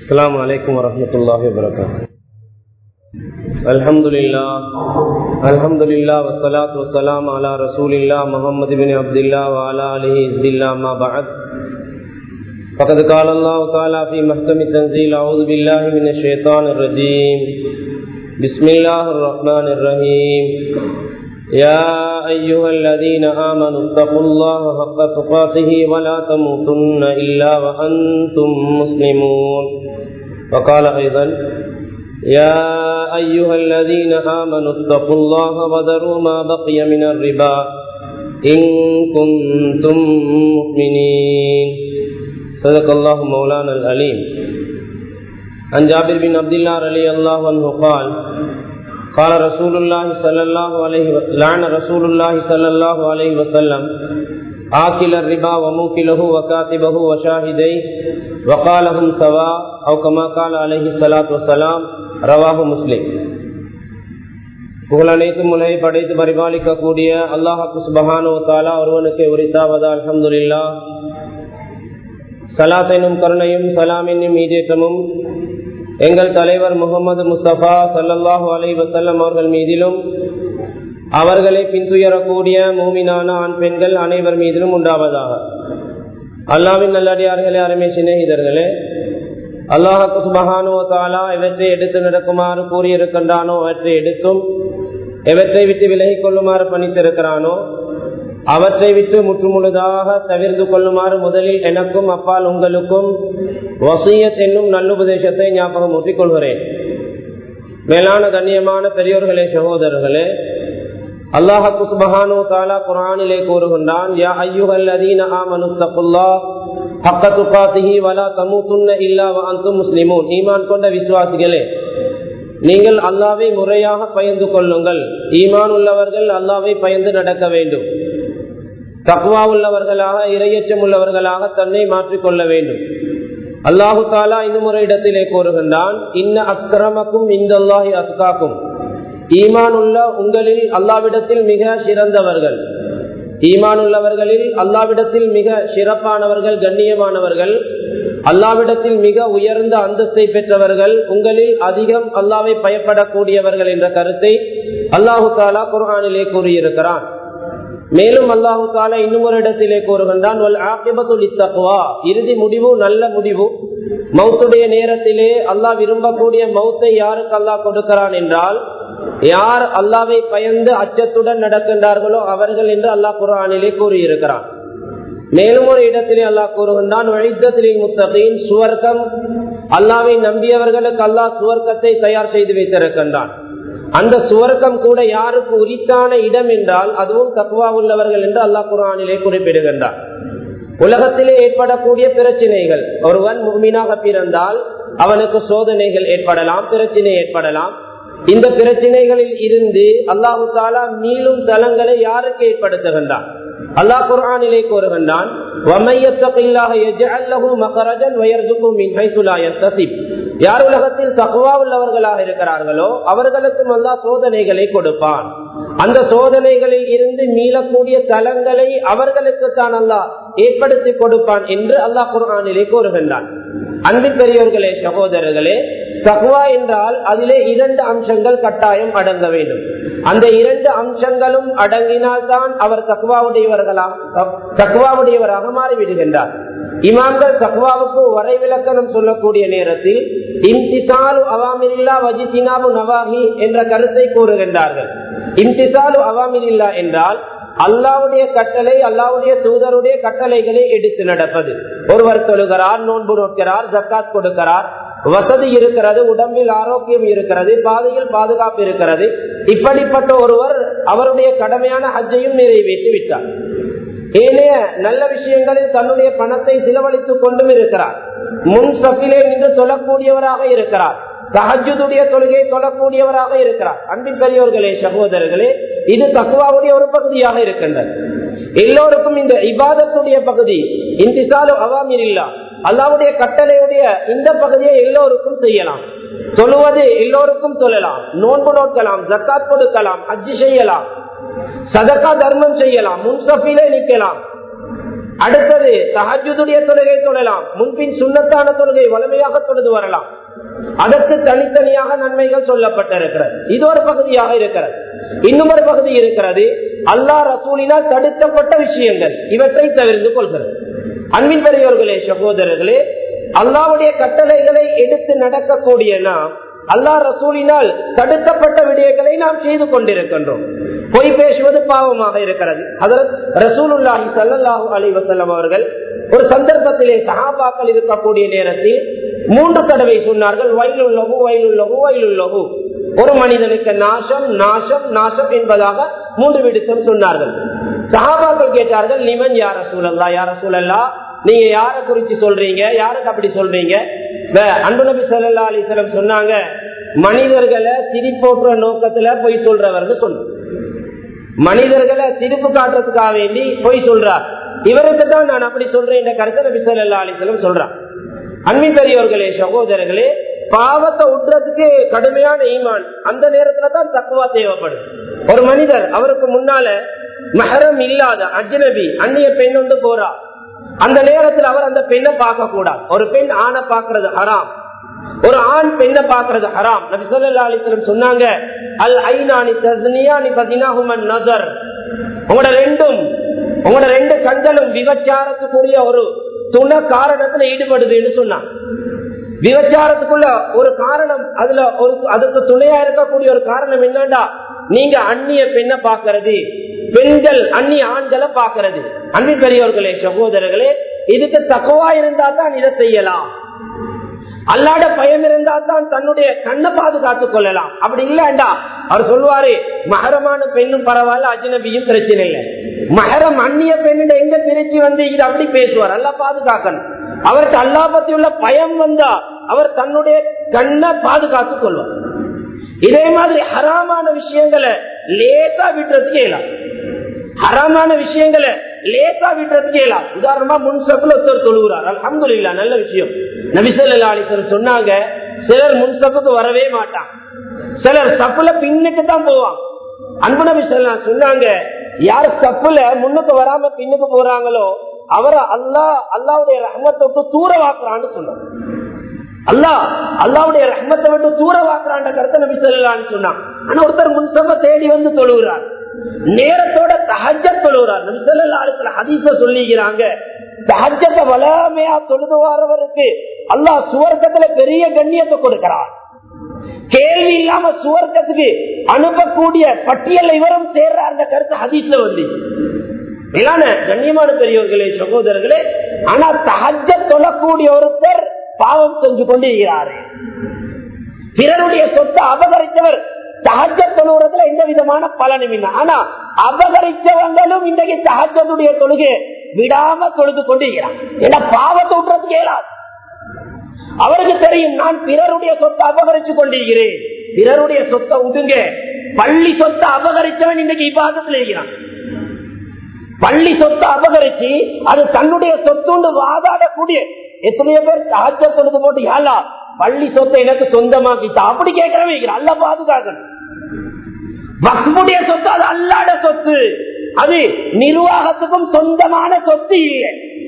السلام عليكم ورحمة الله وبركاته الحمد لله الحمد لله والصلاة والسلام على رسول الله محمد بن عبد الله وعلى آله عز الله ما بعد فقد قال الله تعالى في محكم التنزيل أعوذ بالله من الشيطان الرجيم بسم الله الرحمن الرحيم يا أيها الذين آمنوا اتقوا الله حق تقاته ولا تموتن إلا وأنتم مسلمون وقال أيضا يا أيها الذين آمنوا اتقوا الله وذروا ما بقي من الربا إن كنتم مؤمنين صدق الله مولانا الأليم عن جابر بن عبد الله رضي الله عنه قال قال رسول الله صلى الله عليه وسلم لعن رسول الله صلى الله عليه وسلم آكل الربا وموكله وكاتبه وشاهديه وقال هم سواء أو كما قال عليه الصلاة والسلام رواه مسلم புகழனைத்து முனை படைத்து பரிபாலிக்கக்கூடிய அல்லாஹாக்கு சுபஹானோ தாலா ஒருவனுக்கு உரித்தாவதா அலமதுல்லா சலாத்தெனும் கருணையும் சலாமினும் ஈடேற்றமும் எங்கள் தலைவர் முகமது முஸ்தபா சல்லல்லாஹு அலை வசல்லம் அவர்கள் மீதிலும் அவர்களை பின்துயரக்கூடிய மூமினான ஆண் பெண்கள் அனைவர் மீதிலும் உண்டாவதாக அல்லாவின் நல்லடியார்களே அருமை சிநேகிதர்களே அல்லாஹு சுபஹானோ தாலா எவற்றை எடுத்து நடக்குமாறு கூறியிருக்கின்றானோ அவற்றை எடுத்தும் எவற்றை விட்டு விலகிக் கொள்ளுமாறு பணித்திருக்கிறானோ அவற்றை விட்டு முற்றுமுழுதாக தவிர்த்து கொள்ளுமாறு முதலில் எனக்கும் அப்பால் உங்களுக்கும் வசியத் என்னும் நல்லுபதேசத்தை ஞாபகம் ஊற்றிக் கொள்கிறேன் மேலான கண்ணியமான பெரியோர்களே சகோதரர்களே அல்லாஹு சுபஹானு தாலா குரானிலே கூறுகின்றான் யா ஐயுகல் அதீன ஆமனு தப்புல்லா ஹக்க துப்பாத்திஹி வலா தமுத்துன்ன இல்லா அந்தும் முஸ்லிமூன் ஈமான் கொண்ட விசுவாசிகளே நீங்கள் அல்லாவை முறையாக பயந்து கொள்ளுங்கள் ஈமான் உள்ளவர்கள் அல்லாவை பயந்து நடக்க வேண்டும் தக்குவா உள்ளவர்களாக இரையச்சம் உள்ளவர்களாக தன்னை மாற்றிக்கொள்ள வேண்டும் அல்லாஹு தாலா இந்த முறை இடத்திலே கூறுகின்றான் இன்ன அக்கிரமக்கும் இந்த அல்லாஹி அஸ்காக்கும் ஈமான் உள்ள உங்களில் அல்லாவிடத்தில் மிக சிறந்தவர்கள் ஈமான் உள்ளவர்களில் அல்லாவிடத்தில் மிக சிறப்பானவர்கள் கண்ணியமானவர்கள் அல்லாவிடத்தில் மிக உயர்ந்த அந்தஸ்தை பெற்றவர்கள் உங்களில் அதிகம் அல்லாவை பயப்படக்கூடியவர்கள் என்ற கருத்தை அல்லாஹு தாலா குர்ஆனிலே கூறியிருக்கிறான் மேலும் அல்லாஹு தாலா இன்னும் ஒரு இடத்திலே கூறுகின்றான் இறுதி முடிவு நல்ல முடிவு மௌத்துடைய நேரத்திலே அல்லாஹ் விரும்பக்கூடிய மௌத்தை யாருக்கு அல்லாஹ் கொடுக்கிறான் என்றால் யார் அல்லாவை பயந்து அச்சத்துடன் நடக்கின்றார்களோ அவர்கள் என்று அல்லாஹ் குரானிலே கூறியிருக்கிறான் மேலும் ஒரு இடத்திலே அல்லாஹ் கூறுகின்றான் வழித்தத்திலே முத்தகையின் சுவர்க்கம் அல்லாவை நம்பியவர்களுக்கு அல்லாஹ் சுவர்க்கத்தை தயார் செய்து வைத்திருக்கின்றான் அந்த சுவர்க்கம் கூட யாருக்கு உரித்தான இடம் என்றால் அதுவும் தக்குவா உள்ளவர்கள் என்று அல்லாஹ் குரானிலே குறிப்பிடுகின்றார் உலகத்திலே ஏற்படக்கூடிய பிரச்சனைகள் ஒருவன் மீனாக பிறந்தால் அவனுக்கு சோதனைகள் ஏற்படலாம் பிரச்சனை ஏற்படலாம் இந்த பிரச்சனைகளில் இருந்து அல்லாஹு தாலா மீளும் தலங்களை யாருக்கு ஏற்படுத்துகின்றான் அல்லாஹ் குர்ஆனிலே கூறுகின்றான் யார் உலகத்தில் தகுவா உள்ளவர்களாக இருக்கிறார்களோ அவர்களுக்கும் அல்லாஹ் சோதனைகளை கொடுப்பான் அந்த சோதனைகளில் இருந்து மீளக்கூடிய தலங்களை அவர்களுக்கு தான் அல்லாஹ் ஏற்படுத்தி கொடுப்பான் என்று அல்லாஹ் குர்ஆனிலே கூறுகின்றான் அன்பின் பெரியோர்களே சகோதரர்களே தகுவா என்றால் அதிலே இரண்டு அம்சங்கள் கட்டாயம் அடங்க வேண்டும் அந்த இரண்டு அம்சங்களும் அடங்கினால்தான் அவர் தக்குவாவுடையவர்களாக தக்குவாவுடையவராக மாறிவிடுகின்றார் இமாம்கள் தக்குவாவுக்கு வரைவிலக்கணம் சொல்லக்கூடிய நேரத்தில் இம்திசாலு அவாமில்லா வஜிதினாபு நவாஹி என்ற கருத்தை கூறுகின்றார்கள் இம்திசாலு அவாமில்லா என்றால் அல்லாவுடைய கட்டளை அல்லாவுடைய தூதருடைய கட்டளைகளை எடுத்து நடப்பது ஒருவர் தொழுகிறார் நோன்பு நோக்கிறார் ஜக்காத் கொடுக்கிறார் வசதி இருக்கிறது உடம்பில் ஆரோக்கியம் இருக்கிறது பாதையில் பாதுகாப்பு இருக்கிறது இப்படிப்பட்ட ஒருவர் அவருடைய கடமையான ஹஜ்ஜையும் நிறைவேற்றி விட்டார் ஏனைய நல்ல விஷயங்களில் தன்னுடைய பணத்தை செலவழித்துக் கொண்டும் இருக்கிறார் முன் சப்பிலே நின்று தொழக்கூடியவராக இருக்கிறார் தஹஜுடைய தொழுகை தொழக்கூடியவராக இருக்கிறார் அன்பின் பெரியோர்களே சகோதரர்களே இது தக்குவாவுடைய ஒரு பகுதியாக இருக்கின்றது எல்லோருக்கும் இந்த இபாதத்துடைய பகுதி இன்திசாலு அவாமில் இல்லா அல்லாவுடைய கட்டளையுடைய இந்த பகுதியை எல்லோருக்கும் செய்யலாம் தொழுவது எல்லோருக்கும் தொழலாம் நோன்பு நோக்கலாம் ஜக்காத் கொடுக்கலாம் அஜி செய்யலாம் சதக்கா தர்மம் செய்யலாம் முன்சபிலே நிற்கலாம் அடுத்தது தஹஜுடைய தொழுகை தொழலாம் முன்பின் சுண்ணத்தான தொழுகை வலிமையாக தொழுது வரலாம் அதற்கு தனித்தனியாக நன்மைகள் சொல்லப்பட்டிருக்கிறது இது ஒரு பகுதியாக இருக்கிறது இன்னும் ஒரு பகுதி இருக்கிறது அல்லா ரசூலினால் தடுக்கப்பட்ட விஷயங்கள் இவற்றை தவிர்த்து கொள்கிறது அன்பின் பெரியவர்களே சகோதரர்களே அல்லாவுடைய கட்டளைகளை எடுத்து நடக்கக்கூடிய நாம் அல்லா ரசூலினால் தடுக்கப்பட்ட விடயங்களை நாம் செய்து கொண்டிருக்கின்றோம் பொய் பேசுவது பாவமாக இருக்கிறது அதற்கு ரசூலுல்லாஹி சல்லாஹூ அலி வசல்லம் அவர்கள் ஒரு சந்தர்ப்பத்திலே சகாபாக்கள் இருக்கக்கூடிய நேரத்தில் மூன்று தடவை சொன்னார்கள் வயலுள்ளகு வயலுள்ளகு வயலுள்ளகு ஒரு மனிதனுக்கு நாசம் நாசம் நாசம் என்பதாக மூன்று விடுத்தம் சொன்னார்கள் சகாபாக்கள் கேட்டார்கள் நிமன் யார சூழல்லா யார சூழல்லா நீங்க யார குறிச்சு சொல்றீங்க யாருக்கு அப்படி சொல்றீங்க அன்பு நபி சல்லா அலிஸ்லம் சொன்னாங்க மனிதர்களை சிரிப்போட்டுற நோக்கத்துல பொய் சொல்றவர்னு சொன்ன மனிதர்களை சிரிப்பு காட்டுறதுக்காக வேண்டி பொய் சொல்றார் இவருக்கு தான் நான் அப்படி சொல்றேன் என்ற கருத்தை நபி சல்லா அலிஸ்லம் சொல்றான் அன்பின் பெரியவர்களே சகோதரர்களே பாவத்தை உட்றதுக்கு கடுமையான ஈமான் அந்த நேரத்துல தான் தக்குவா தேவைப்படும் ஒரு மனிதர் அவருக்கு முன்னால மகரம் இல்லாத அஜ்னபி அந்நிய பெண் ஒன்று போறா அந்த நேரத்தில் அவர் அந்த பெண்ணை பார்க்க கூடாது ஒரு பெண் ஆணை பார்க்கறது ஹராம் ஒரு ஆண் பெண்ணை பார்க்கறது ஹராம் நபி சொல்லா அலிஸ்லம் சொன்னாங்க அல் ஐநானி தஸ்னியானி பதினாகுமன் நசர் உங்களோட ரெண்டும் உங்களோட ரெண்டு கண்களும் விபச்சாரத்துக்குரிய ஒரு துணை காரணத்துல ஈடுபடுதுன்னு சொன்னான் விபச்சாரத்துக்குள்ள ஒரு காரணம் அதுல ஒரு அதுக்கு துணையா இருக்கக்கூடிய ஒரு காரணம் என்னண்டா நீங்க அந்நிய பெண்ணை பாக்குறது பெண்கள் அந்நிய ஆண்களை பாக்குறது அன்பின் பெரியவர்களே சகோதரர்களே இதுக்கு தக்குவா இருந்தா தான் இதை செய்யலாம் அல்லாட பயம் இருந்தா தான் தன்னுடைய கண்ணை பாதுகாத்துக் கொள்ளலாம் அப்படி இல்லண்டா அவர் சொல்லுவாரு மகரமான பெண்ணும் பரவாயில்ல அஜ்னபியும் பிரச்சனை இல்லை மகரம் அந்நிய பெண்ணு எங்க பிரிச்சு வந்து இது அப்படி பேசுவார் அல்ல பாதுகாக்கணும் அவருக்கு அல்லா பத்தி உள்ள பயம் வந்தா அவர் தன்னுடைய கண்ணை பாதுகாத்துக் கொள்வார் இதே மாதிரி ஹராமான விஷயங்களை லேசா விட்டுறதுக்கு இயலாம் ஹராமான விஷயங்களை லேசா விட்டுறதுக்கு இயலாம் உதாரணமா முன்சப்புல ஒருத்தர் தொழுகிறார் அலமது இல்லா நல்ல விஷயம் நபிசல்லா அலிசன் சொன்னாங்க சிலர் முன்சப்புக்கு வரவே மாட்டான் சிலர் சப்புல பின்னுக்கு தான் போவான் அன்பு நபி சொல்லலாம் சொன்னாங்க யார் சப்புல முன்னுக்கு வராம பின்னுக்கு போறாங்களோ அவரை அல்லா அல்லாவுடைய ரஹமத்தை விட்டு தூர வாக்குறான்னு சொன்னாங்க அல்லா அல்லாவுடைய ரஹமத்தை விட்டு தூர வாக்குறான்ற கருத்தை நபி சொல்லலான்னு சொன்னான் ஆனா ஒருத்தர் முன்சப்ப தேடி வந்து தொழுகிறார் நேரத்தோட தஹஜ தொழுகிறார் நபி சொல்லா ஹதீச சொல்லிக்கிறாங்க தஹஜத்தை வளமையா தொழுது வரவருக்கு அல்லாஹ் சுவர்க்கத்துல பெரிய கண்ணியத்தை கொடுக்கிறார் கேள்வி இல்லாம சுவர்க்கத்துக்கு அனுப்பக்கூடிய பட்டியல் இவரும் சேர்ற அந்த கருத்து ஹதீஸ்ல வந்து மேலான கண்ணியமான பெரியவர்களே சகோதரர்களே ஆனா தஹஜ தொழக்கூடிய ஒருத்தர் பாவம் செஞ்சு கொண்டிருக்கிறாரு பிறருடைய சொத்தை அபகரித்தவர் தகஜ தொழுகிறதுல எந்த விதமான பலனும் இல்லை ஆனா அபகரிச்சவங்களும் இன்றைக்கு தகஜத்துடைய தொழுகை விடாம தொழுது கொண்டிருக்கிறான் ஏன்னா பாவத்தை விட்டுறதுக்கு இயலாது அவருக்கு தெரியும் நான் பிறருடைய சொத்தை அபகரிச்சு கொண்டிருக்கிறேன் பிறருடைய சொத்தை விடுங்க பள்ளி சொத்தை அபகரிச்சவன் இன்னைக்கு இப்பாதத்தில் இருக்கிறான் பள்ளி சொத்தை அபகரிச்சு அது தன்னுடைய சொத்துண்டு வாதாடக்கூடிய எத்தனையோ பேர் தாஜ தொழுது போட்டு யாரா பள்ளி சொத்தை எனக்கு சொந்தமாக்கிட்டா அப்படி கேட்கிறவே அல்ல பாதுகாக்கணும் வக்முடைய சொத்து அது அல்லாட சொத்து அது நிர்வாகத்துக்கும் சொந்தமான சொத்து இல்லை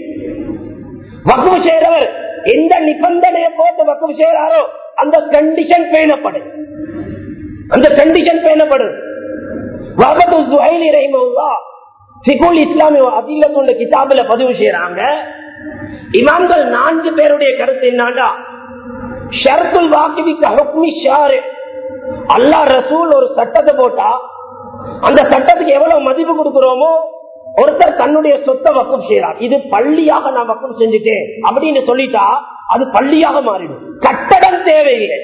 வக்கு செய்றவர் எந்த நிபந்தனையை போட்டு வக்கு செய்யறாரோ அந்த கண்டிஷன் பேணப்படும் அந்த கண்டிஷன் பேணப்படும் வகது சுஹைல் இறைமவுல்லா சிகுல் இஸ்லாமிய அதில்லத்துள்ள கிதாபில பதிவு செய்யறாங்க இமாம்கள் நான்கு பேருடைய கருத்து என்னண்டா ஷர்துல் வாக்கிவிக்கு ஹுக்மி ஷாரு அல்லா ரசூல் ஒரு சட்டத்தை போட்டா அந்த சட்டத்துக்கு எவ்வளவு மதிப்பு கொடுக்கிறோமோ ஒருத்தர் தன்னுடைய சொத்தை வக்கம் செய்யறார் இது பள்ளியாக நான் வக்கம் செஞ்சுட்டேன் அப்படின்னு சொல்லிட்டா அது பள்ளியாக மாறிடும் கட்டடம் தேவையில்லை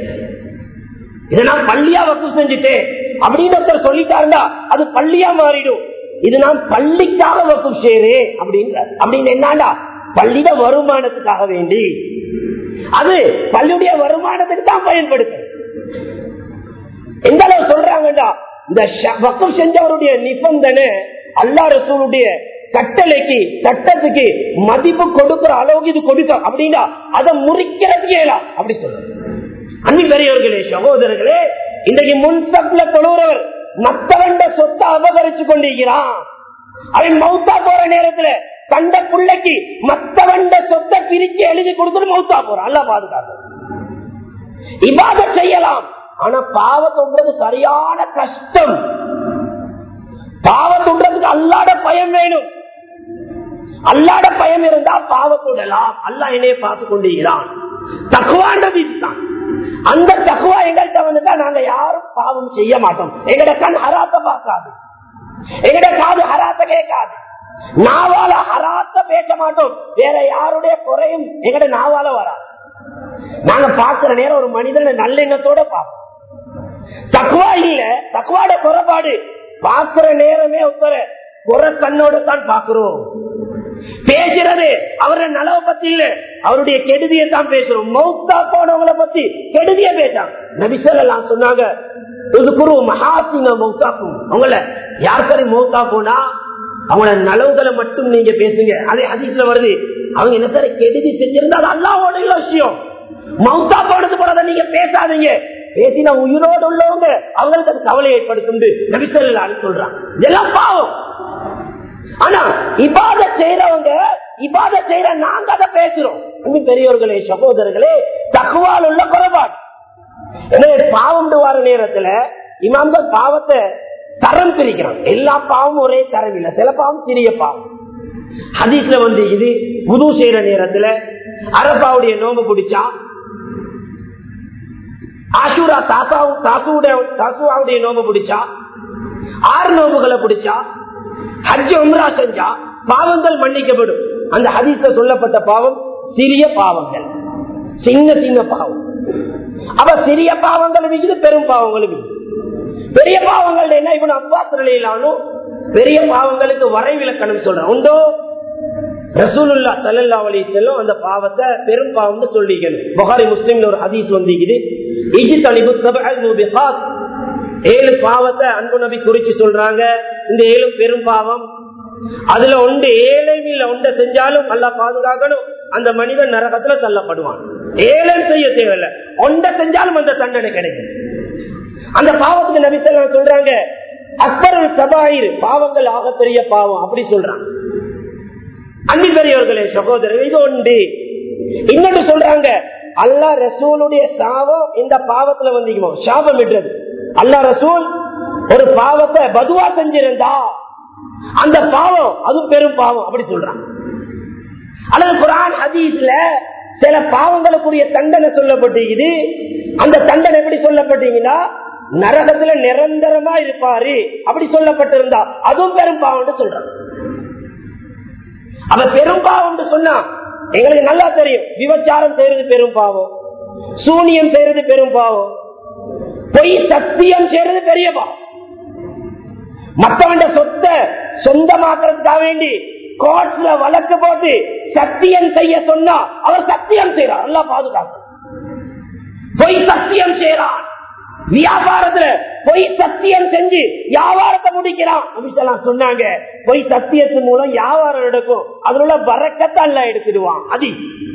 இதை நான் பள்ளியா வக்கம் செஞ்சுட்டேன் அப்படின்னு ஒருத்தர் சொல்லிட்டாருண்டா அது பள்ளியா மாறிடும் இது நான் பள்ளிக்காக வக்கம் செய்யறேன் அப்படின்றார் அப்படின்னு என்னடா பள்ளிட வருமானத்துக்காக வேண்டி அது பள்ளியுடைய வருமானத்துக்கு தான் பயன்படுத்த எந்த அளவு சொல்றாங்கடா இந்த வக்கம் செஞ்சவருடைய நிபந்தனை அல்லா ரசூலுடைய கட்டளைக்கு சட்டத்துக்கு மதிப்பு கொடுக்கிற அளவுக்கு இது கொடுக்க அப்படின்னா அதை முறிக்கிறது ஏலாம் அப்படி சொல்ற அன்பின் பெரியவர்களே சகோதரர்களே இன்றைக்கு முன்சப்ல தொழுகிறவர் மற்றவண்ட சொத்தை அபகரிச்சு கொண்டிருக்கிறான் அவன் மௌத்தா போற நேரத்துல தண்ட பிள்ளைக்கு மத்தவண்ட சொத்தை பிரிச்சு எழுதி கொடுத்துட்டு மௌத்தா போறான் அல்ல பாதுகாப்பு இவாத செய்யலாம் ஆனா பாவத்துன்றது சரியான கஷ்டம் பாவத்துன்றதுக்கு அல்லாட பயம் வேணும் அல்லாட பயம் இருந்தா பாவத்துடலாம் அல்லா என்னைய பார்த்து கொண்டிருக்கிறான் தக்குவான்றது இதுதான் அந்த தக்குவா எங்கள்கிட்ட வந்துட்டா நாங்க யாரும் பாவம் செய்ய மாட்டோம் எங்கட கண் ஹராத்த பார்க்காது எங்கட காது ஹராத்த கேட்காது நாவால ஹராத்த பேச மாட்டோம் வேற யாருடைய குறையும் எங்கட நாவால வராது நாங்க பாக்குற நேரம் ஒரு மனிதனை நல்லெண்ணத்தோட பார்ப்போம் தக்குவா இல்ல தக்குவாட குறைபாடு பாக்குற நேரமே உத்தர குறை கண்ணோட தான் பாக்குறோம் பேசுறது அவருடைய நலவை பத்தி இல்ல அவருடைய கெடுதியை தான் பேசுறோம் மௌத்தா போனவங்களை பத்தி கெடுதிய பேசாங்க நபிசல்லாம் சொன்னாங்க குரு மகாசிங்க மௌத்தாக்கும் அவங்கள யார் சரி மௌத்தா போனா அவங்கள நலவுகளை மட்டும் நீங்க பேசுங்க அதே அதிசல வருது அவங்க என்ன சரி கெடுதி செஞ்சிருந்தா அது அல்லாவோட விஷயம் மௌத்தா போனது போறத நீங்க பேசாதீங்க பேசினா உயிரோடு உள்ளவங்க அவங்களுக்கு அது கவலை ஏற்படுத்தும் நபிசல்லான்னு சொல்றாங்க இதெல்லாம் பாவம் ஆனா இபாத செய்யறவங்க இபாத செய்யற நாங்க அதை பேசுறோம் பெரியவர்களே சகோதரர்களே தகுவால் உள்ள குறைபாடு எனவே பாவம் வார நேரத்துல இமாம்கள் பாவத்தை தரம் பிரிக்கிறான் எல்லா பாவமும் ஒரே தரம் இல்ல சில பாவம் சிறிய பாவம் ஹதீஸ்ல வந்து இது புது செய்யற நேரத்துல அரப்பாவுடைய நோம்பு பிடிச்சா ஆசூரா தாசாவும் தாசுடைய தாசுவாவுடைய நோம்பு பிடிச்சா ஆறு நோம்புகளை பிடிச்சா ஹஜ் உம்ரா செஞ்சா பாவங்கள் மன்னிக்கப்படும் அந்த ஹதீஸ்ல சொல்லப்பட்ட பாவம் சிறிய பாவங்கள் சின்ன சின்ன பாவம் அவ சிறிய பாவங்கள் இருக்குது பெரும் பாவங்கள் பெரிய பாவங்கள் என்ன இப்ப அப்பாஸ் நிலையிலானும் பெரிய பாவங்களுக்கு வரைவிலக்கணம் சொல்றேன் உண்டோ ரசூலுல்லா சல்லா அலி செல்லும் அந்த பாவத்தை பெரும் பாவம் சொல்லிக்கணும் புகாரி முஸ்லீம்ல ஒரு ஹதீஸ் வந்திக்குது ஏழு பாவத்தை அன்பு நபி குறிச்சு சொல்றாங்க இந்த ஏழு பெரும் பாவம் அதுல ஒன்று ஏழைமில்ல ஒன்றை செஞ்சாலும் நல்லா பாதுகாக்கணும் அந்த மனிதன் நரகத்துல தள்ளப்படுவான் ஏழை செய்ய தேவையில்லை ஒன்றை செஞ்சாலும் அந்த தண்டனை கிடைக்கும் அந்த பாவத்துக்கு நபி சொல்றாங்க அக்பருள் சபாயிர் பாவங்கள் ஆக பெரிய பாவம் அப்படி சொல்றாங்க அன்பு பெரியவர்களே சகோதரர் இது உண்டு இன்னொன்று சொல்றாங்க அல்லா ரசூலுடைய சாபம் இந்த பாவத்துல வந்திக்குமோ சாபம் விடுறது அல்லா ரசூல் ஒரு பாவத்தை பதுவா செஞ்சிருந்தா அந்த பாவம் அது பெரும் பாவம் அப்படி சொல்றாங்க அல்லது குரான் ஹதீஸ்ல சில பாவங்களுக்குரிய தண்டனை சொல்லப்பட்டிருக்குது அந்த தண்டனை எப்படி சொல்லப்பட்டீங்கன்னா நரகத்துல நிரந்தரமா இருப்பாரு அப்படி சொல்லப்பட்டிருந்தா அதுவும் பெரும் பாவம் சொல்றாங்க அவ பெரும் பாவம் சொன்னா எங்களுக்கு நல்லா தெரியும் விபச்சாரம் செய்யறது பெரும் பாவம் சூனியம் செய்யறது பெரும் பாவம் பொய் சத்தியம் செய்யறது பெரிய பாவம் மற்றவன் சொத்தை சொந்தமாக்குறதுக்காக வேண்டி கோர்ட்ஸ்ல வழக்கு போட்டு சத்தியம் செய்ய சொன்னா அவர் சத்தியம் செய்யறார் நல்லா பாதுகாப்பு பொய் சத்தியம் செய்யறான் வியாபாரத்துல பொய் சத்தியம் செஞ்சு வியாபாரத்தை முடிக்கிறான் அப்படின்னு சொன்னாங்க பொய் சத்தியத்தின் மூலம் வியாபாரம் நடக்கும் அதுல உள்ள வரக்கத்தை அல்ல எடுத்துடுவான் அதி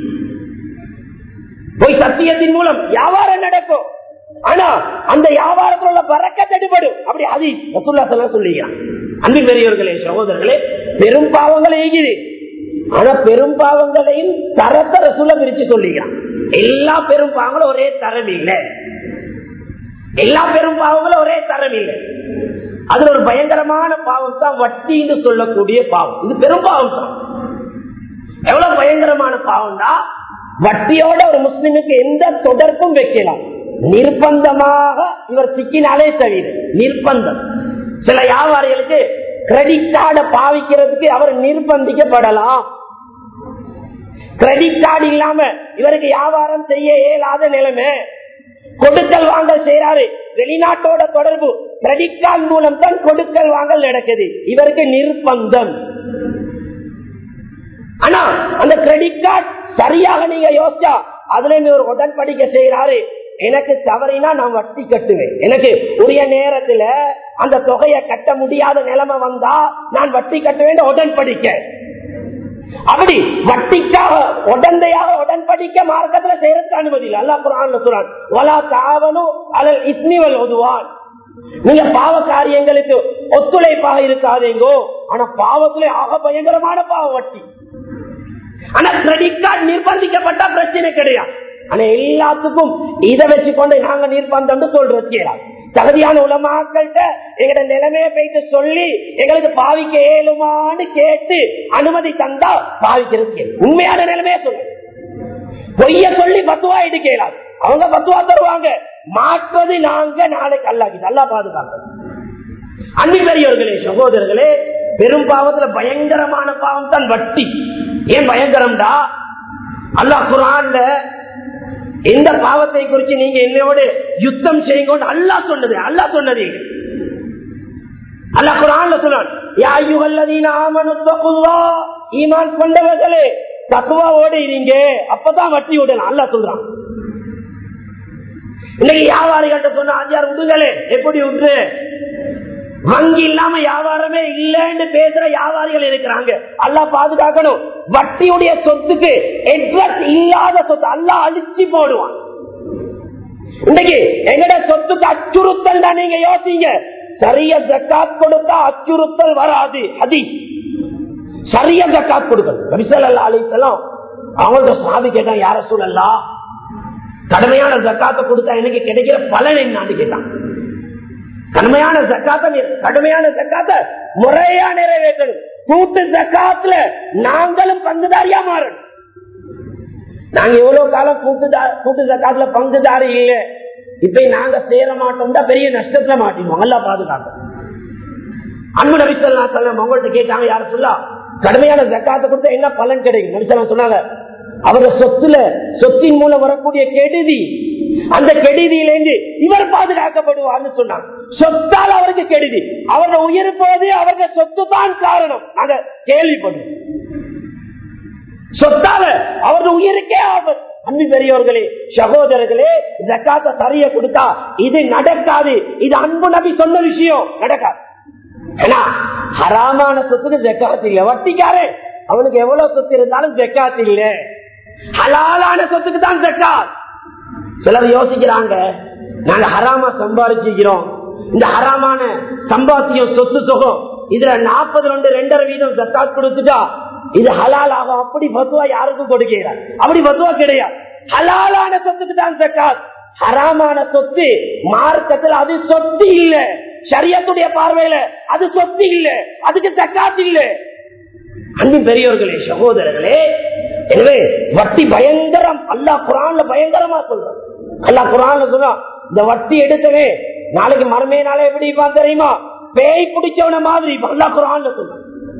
பொய் சத்தியத்தின் மூலம் வியாபாரம் நடக்கும் ஆனா அந்த வியாபாரத்தில் உள்ள பறக்க தடுபடும் அப்படி அது ரசுல்லா சொல்ல சொல்லிக்கிறான் அன்பு பெரியவர்களே சகோதரர்களே பெரும் பாவங்களை எய்கிறது ஆனா பெரும் பாவங்களையும் தரத்தை ரசூல பிரிச்சு சொல்லிக்கிறான் எல்லா பெரும் பாவங்களும் ஒரே தரம் இல்லை எல்லா பெரும் பாவங்களும் ஒரே தரம் இல்லை அதுல ஒரு பயங்கரமான பாவம் தான் வட்டின்னு சொல்லக்கூடிய பாவம் இது பெரும் பாவம் தான் எவ்வளவு பயங்கரமான பாவம் தான் வட்டியோட ஒரு முஸ்லிமுக்கு எந்த தொடர்பும் வைக்கலாம் நிர்பந்தமாக இவர் சிக்கினாலே தவிர நிர்பந்தம் சில வியாபாரிகளுக்கு கிரெடிட் கார்டை பாவிக்கிறதுக்கு அவர் நிர்பந்திக்கப்படலாம் கிரெடிட் கார்டு இல்லாம இவருக்கு வியாபாரம் செய்ய இயலாத நிலைமை கொடுக்கல் வாங்கல் செய்யறாரு வெளிநாட்டோட தொடர்பு கிரெடிட் கார்டு மூலம் தான் கொடுக்கல் வாங்கல் நடக்குது இவருக்கு நிர்பந்தம் ஆனா அந்த கிரெடிட் கார்டு சரியாக நீங்க யோசிச்சா அதுல இருந்து ஒரு உடன்படிக்கை செய்யறாரு எனக்கு தவறினா நான் வட்டி கட்டுவேன் எனக்கு உரிய நேரத்துல அந்த தொகையை கட்ட முடியாத நிலைமை வந்தா நான் வட்டி கட்ட வேண்டிய உடன்படிக்க அப்படி வட்டிக்காக உடந்தையாக உடன்படிக்க மார்க்கத்துல செய்யறதுக்கு அனுமதி இல்லை அல்லா குரான் சொல்றான் வலா தாவனும் அலல் இஸ்மிவல் ஒதுவான் நீங்க பாவ காரியங்களுக்கு ஒத்துழைப்பாக இருக்காதீங்கோ ஆனா பாவத்திலே ஆக பயங்கரமான பாவ வட்டி ஆனா கிரெடிட் கார்டு நிர்பந்திக்கப்பட்டா பிரச்சனை கிடையாது ஆனா எல்லாத்துக்கும் இதை வச்சுக்கொண்டு நாங்க நிர்பந்தம் சொல்றது தகுதியான உலமாக்கள்கிட்ட எங்கட நிலைமையை போயிட்டு சொல்லி எங்களுக்கு பாவிக்க ஏழுமான்னு கேட்டு அனுமதி தந்தா பாவிக்கிறது உண்மையான நிலைமையை சொல்லு பொய்ய சொல்லி பத்துவா எடுக்கலாம் அவங்க பத்துவா தருவாங்க மாற்றுவது நாங்க நாளைக்கு அல்லாக்கி நல்லா பாதுகாக்க அன்பு பெரியவர்களே சகோதரர்களே பெரும் பாவத்துல பயங்கரமான பாவம் தான் வட்டி ஏன் பயங்கரம்டா அல்லாஹ் குரான்ல எந்த பாவத்தை குறிச்சு நீங்க என்னோட யுத்தம் செய்யுங்க அல்லா சொன்னது அல்லா சொன்னது அல்லாஹ் குரான்ல சொன்னான் ஈமான் கொண்டவர்களே தக்குவாவோடு இருங்க அப்பதான் வட்டி விடலாம் அல்லா சொல்றான் இன்னைக்கு வியாபாரிகள்ட்ட சொன்ன ஆஞ்சார் விடுங்களே எப்படி விட்டுரு வங்கி இல்லாம வியாபாரமே இல்லைன்னு பேசுற வியாபாரிகள் இருக்கிறாங்க அல்லா பாதுகாக்கணும் வட்டியுடைய சொத்துக்கு எட்ரஸ் இல்லாத சொத்து அல்லா அழிச்சு போடுவான் இன்னைக்கு எங்கட சொத்துக்கு அச்சுறுத்தல் தான் நீங்க யோசிங்க சரிய ஜக்காத் கொடுத்தா அச்சுறுத்தல் வராது அதி சரிய ஜக்காத் கொடுக்கணும் நபிசல் அல்லா அலிசல்லாம் அவங்கள்ட்ட சாதி கேட்டான் யார சூழல்லாம் கடுமையான ஜக்காத்தை கொடுத்தா எனக்கு கிடைக்கிற பலன் என்னான்னு கேட்டான் கடுமையான ஜக்காத்த கடுமையான ஜக்காத்த முறையா நிறைவேற்றணும் கூட்டு ஜக்காத்துல நாங்களும் பங்குதாரியா மாறணும் நாங்க எவ்வளவு காலம் கூட்டு கூட்டு ஜக்காத்துல பங்குதாரி இல்ல இப்ப நாங்க சேர மாட்டோம்டா பெரிய நஷ்டத்துல மாட்டிடுவோம் நல்லா பாதுகாக்க அன்பு நபிசல்லா சொல்ல உங்கள்கிட்ட கேட்டாங்க யார சொல்லா கடுமையான ஜக்காத்தை கொடுத்தா என்ன பலன் கிடைக்கும் நபிசல்லா சொன்னாங்க அவர சொத்துல சொத்தின் மூலம் வரக்கூடிய கெடுதி அந்த கெடுதியிலிருந்து இவர் பாதுகாக்கப்படுவார்னு சொன்னாங்க சொத்தால் அவருக்கு கெடுதி அவரோட உயிர் போது அவருடைய சொத்து தான் காரணம் நாங்க கேள்விப்படுவோம் சொத்தால அவரது உயிருக்கே ஆபத்து அன்பு பெரியவர்களே சகோதரர்களே ஜக்காத்த சரிய கொடுத்தா இது நடக்காது இது அன்பு நபி சொன்ன விஷயம் நடக்காது ஏன்னா ஹராமான சொத்துக்கு ஜக்காத்து இல்ல வட்டிக்காரே அவனுக்கு எவ்வளவு சொத்து இருந்தாலும் ஜக்காத்து இல்ல ஹலாலான சொத்துக்கு தான் ஜக்காத் சிலர் யோசிக்கிறாங்க நாங்க ஹராமா சம்பாதிச்சிக்கிறோம் இந்த ஹராமான சம்பாத்தியம் சொத்து சுகம் இதுல நாற்பது ரெண்டு ரெண்டரை வீதம் ஜக்காத் கொடுத்துட்டா இது ஹலால் ஆகும் அப்படி பத்துவா யாருக்கும் கொடுக்கிறார் அப்படி பத்துவா கிடையாது ஹலாலான சொத்துக்கு தான் ஜக்காத் ஹராமான சொத்து மார்க்கத்தில் அது சொத்து இல்ல சரியத்துடைய பார்வையில அது சொத்து இல்ல அதுக்கு ஜக்காத் இல்ல அன்பின் பெரியவர்களே சகோதரர்களே எனவே வட்டி பயங்கரம் அல்லா குரான்ல பயங்கரமா சொல்றோம் அல்லா குரான்ல சொன்னா இந்த வட்டி எடுத்தவே நாளைக்கு மரமே நாளே எப்படி இருப்பான் தெரியுமா பேய் பிடிச்சவன மாதிரி அல்லா குரான்ல சொல்ற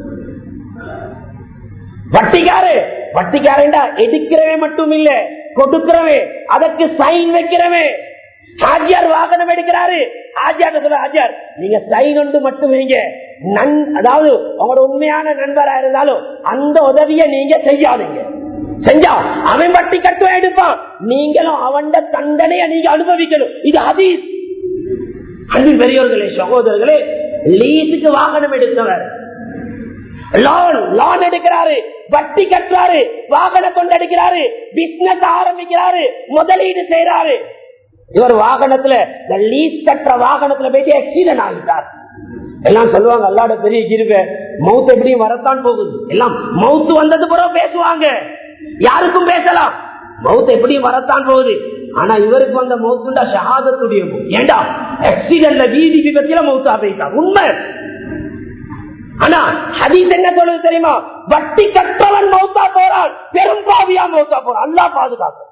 வட்டிக்காரு வட்டிக்காரண்டா எடுக்கிறவே மட்டும் இல்ல கொடுக்கிறவே அதற்கு சைன் வைக்கிறவே ஆஜியார் வாகனம் எடுக்கிறாரு ஆஜியார் சொல்ல ஆஜியார் நீங்க சைன் ஒன்று மட்டும் வைங்க நன் அதாவது உங்களோட உண்மையான நண்பரா இருந்தாலும் அந்த உதவியை நீங்க செய்யாதீங்க செஞ்சா அவன் வட்டி கட்டுவ எடுப்பான் நீங்களும் அவன் தண்டனையை நீங்க அனுபவிக்கணும் இது அதீஸ் அன்பின் பெரியவர்களே சகோதரர்களே லீஸுக்கு வாகனம் எடுத்தவர் லோன் லோன் எடுக்கிறாரு வட்டி கட்டுறாரு வாகனம் கொண்டு எடுக்கிறாரு பிசினஸ் ஆரம்பிக்கிறாரு முதலீடு செய்யறாரு இவர் வாகனத்துல இந்த லீஸ் கட்டுற வாகனத்துல போயிட்டு ஆக்சிடென்ட் ஆகிட்டார் எல்லாம் சொல்லுவாங்க அல்லாட பெரிய கிருப மவுத் எப்படியும் வரத்தான் போகுது எல்லாம் மவுத்து வந்தது பிறகு பேசுவாங்க யாருக்கும் பேசலாம் மவுத் எப்படியும் வரத்தான் போகுது ஆனா இவருக்கு வந்த மவுத்துண்டா ஷஹாதத்துடைய ஏண்டா ஆக்சிடென்ட்ல வீதி விபத்தில மவுத்தா போயிட்டான் உண்மை ஆனா ஹதீஸ் என்ன சொல்லுது தெரியுமா வட்டி கட்டவன் மௌத்தா போறான் பெரும் பாவியா மௌத்தா போறான் அல்லா பாதுகாக்கும்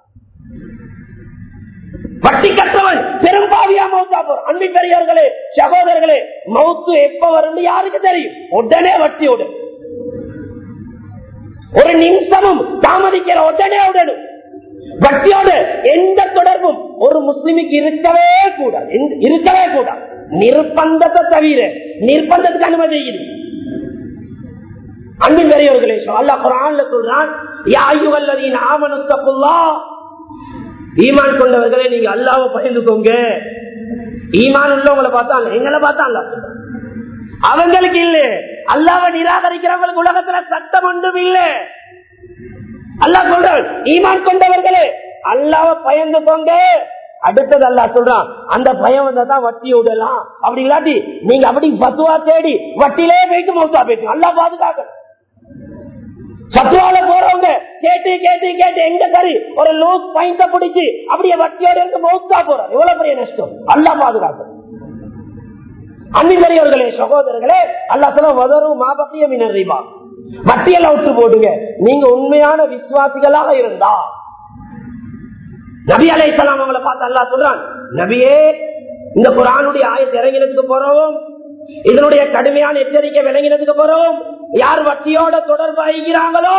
வட்டி கட்டவன் பெரும் பாவியா மௌத்தா போறான் அன்பி பெரியவர்களே சகோதரர்களே மௌத்து எப்ப வரும் யாருக்கு தெரியும் உடனே வட்டி உடன் ஒரு நிமிஷமும் தாமதிக்கிற உடனே உடனும் வட்டியோடு எந்த தொடர்பும் ஒரு முஸ்லிமுக்கு இருக்கவே கூடாது இருக்கவே கூடாது நிர்பந்தத்தை தவிர நிர்பந்தத்துக்கு அனுமதி இல்லை அன்பின் பெரியவர்களே அல்லா குரான்ல சொல்றான் யாயுவல்லதீன் ஆமனுத்தப்புல்லா ஈமான் கொண்டவர்களே நீங்க அல்லாவை பகிர்ந்துக்கோங்க ஈமான் உள்ளவங்களை பார்த்தா எங்களை பார்த்தா அல்லா சொல்றான் அவங்களுக்கு இல்ல அல்லாவை நிராகரிக்கிறவங்களுக்கு உலகத்துல சட்டம் ஒன்றும் இல்ல அல்லா சொல்றான் ஈமான் கொண்டவர்களே அல்லாவை பயந்துக்கோங்க அடுத்தது அல்லா சொல்றான் அந்த பயம் வந்தா தான் வட்டி விடலாம் அப்படி இல்லாட்டி நீங்க அப்படி பத்துவா தேடி வட்டிலே போயிட்டு மௌத்தா போயிட்டு நல்லா பாதுகாக்க சத்துவால போறவங்க கேட்டு கேட்டு கேட்டு எங்க சரி ஒரு லூஸ் பாயிண்ட பிடிச்சு அப்படியே வட்டியோட இருந்து மௌத்தா போறோம் எவ்வளவு பெரிய நஷ்டம் அல்லா பாதுகாக்க அன்பின் சகோதரர்களே அல்லா சொல்ல வதரும் மாபத்திய மினறிவா வட்டியெல்லாம் விட்டு போடுங்க நீங்க உண்மையான விசுவாசிகளாக இருந்தா நபி அலை அவங்களை பார்த்து அல்லா சொல்றான் நபியே இந்த குரானுடைய ஆயத்தை இறங்கினதுக்கு போறோம் இதனுடைய கடுமையான எச்சரிக்கை விளங்கினதுக்கு போறோம் யார் வட்டியோட தொடர்பாகிறாங்களோ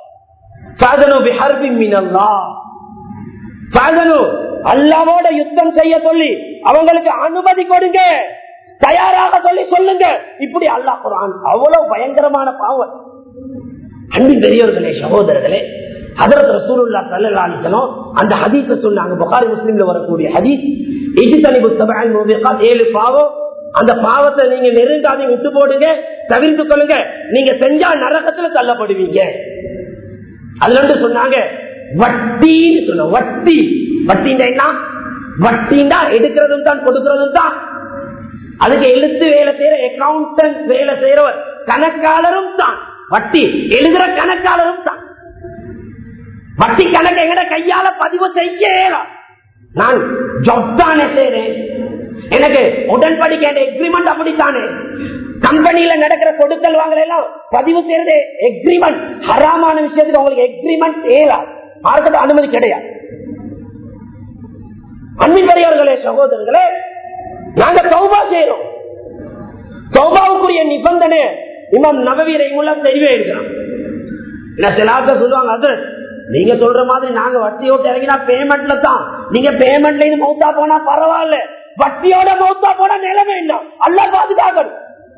அல்லாவோட யுத்தம் செய்ய சொல்லி அவங்களுக்கு அனுமதி கொடுங்க தயாராக சொல்லி சொல்லுங்க இப்படி அல்லா குரான் அவ்வளவு பயங்கரமான பாவம் அன்பின் பெரியவர்களே சகோதரர்களே அதற்கு ரசூலுல்லா சல்லா அலிசனம் அந்த ஹதீஸ சொன்னாங்க புகாரி முஸ்லீம்ல வரக்கூடிய ஹதீஸ் இஜித்தனி புஸ்தகம் ஏழு பாவம் அந்த பாவத்தை நீங்க நெருங்காதி விட்டு போடுங்க தவிர்த்து கொள்ளுங்க நீங்க செஞ்சா நரகத்துல தள்ளப்படுவீங்க அதுல இருந்து சொன்னாங்க வட்டின்னு சொன்ன வட்டி வட்டின்னா வட்டின்னா எடுக்கிறதும் தான் கொடுக்கிறதும் தான் அதுக்கு எழுத்து வேலை செய்யற அக்கௌண்டன்ட் வேலை செய்யறவர் கணக்காளரும் தான் வட்டி எழுதுற கணக்காளரும் தான் வட்டி கணக்கு எங்கட கையால பதிவு செய்ய நான் ஜப் தானே செய்றேன் எனக்கு உடன்படிக்கை எக்ரிமெண்ட் அப்படித்தானே கம்பெனியில நடக்கிற கொடுக்கல் வாங்கல எல்லாம் பதிவு செய்யறது எக்ரிமெண்ட் ஹராமான விஷயத்துக்கு உங்களுக்கு எக்ரிமெண்ட் ஏலா மார்க்கெட் அனுமதி கிடையாது அன்பின் பெரியவர்களே சகோதரர்களே நாங்க தௌபா செய்யறோம் தௌபாவுக்குரிய நிபந்தனை இமாம் நவவீரை உள்ள தெளிவே இருக்கிறான் சில ஆட்கள் சொல்லுவாங்க அது நீங்க சொல்ற மாதிரி நாங்க வட்டியோட இறங்கினா பேமெண்ட்ல தான் நீங்க பேமெண்ட்ல இருந்து மௌத்தா போனா பரவாயில்ல வட்டியோட மௌத்தா போனா நிலைமை என்ன அல்ல பாதுகாக்கணும்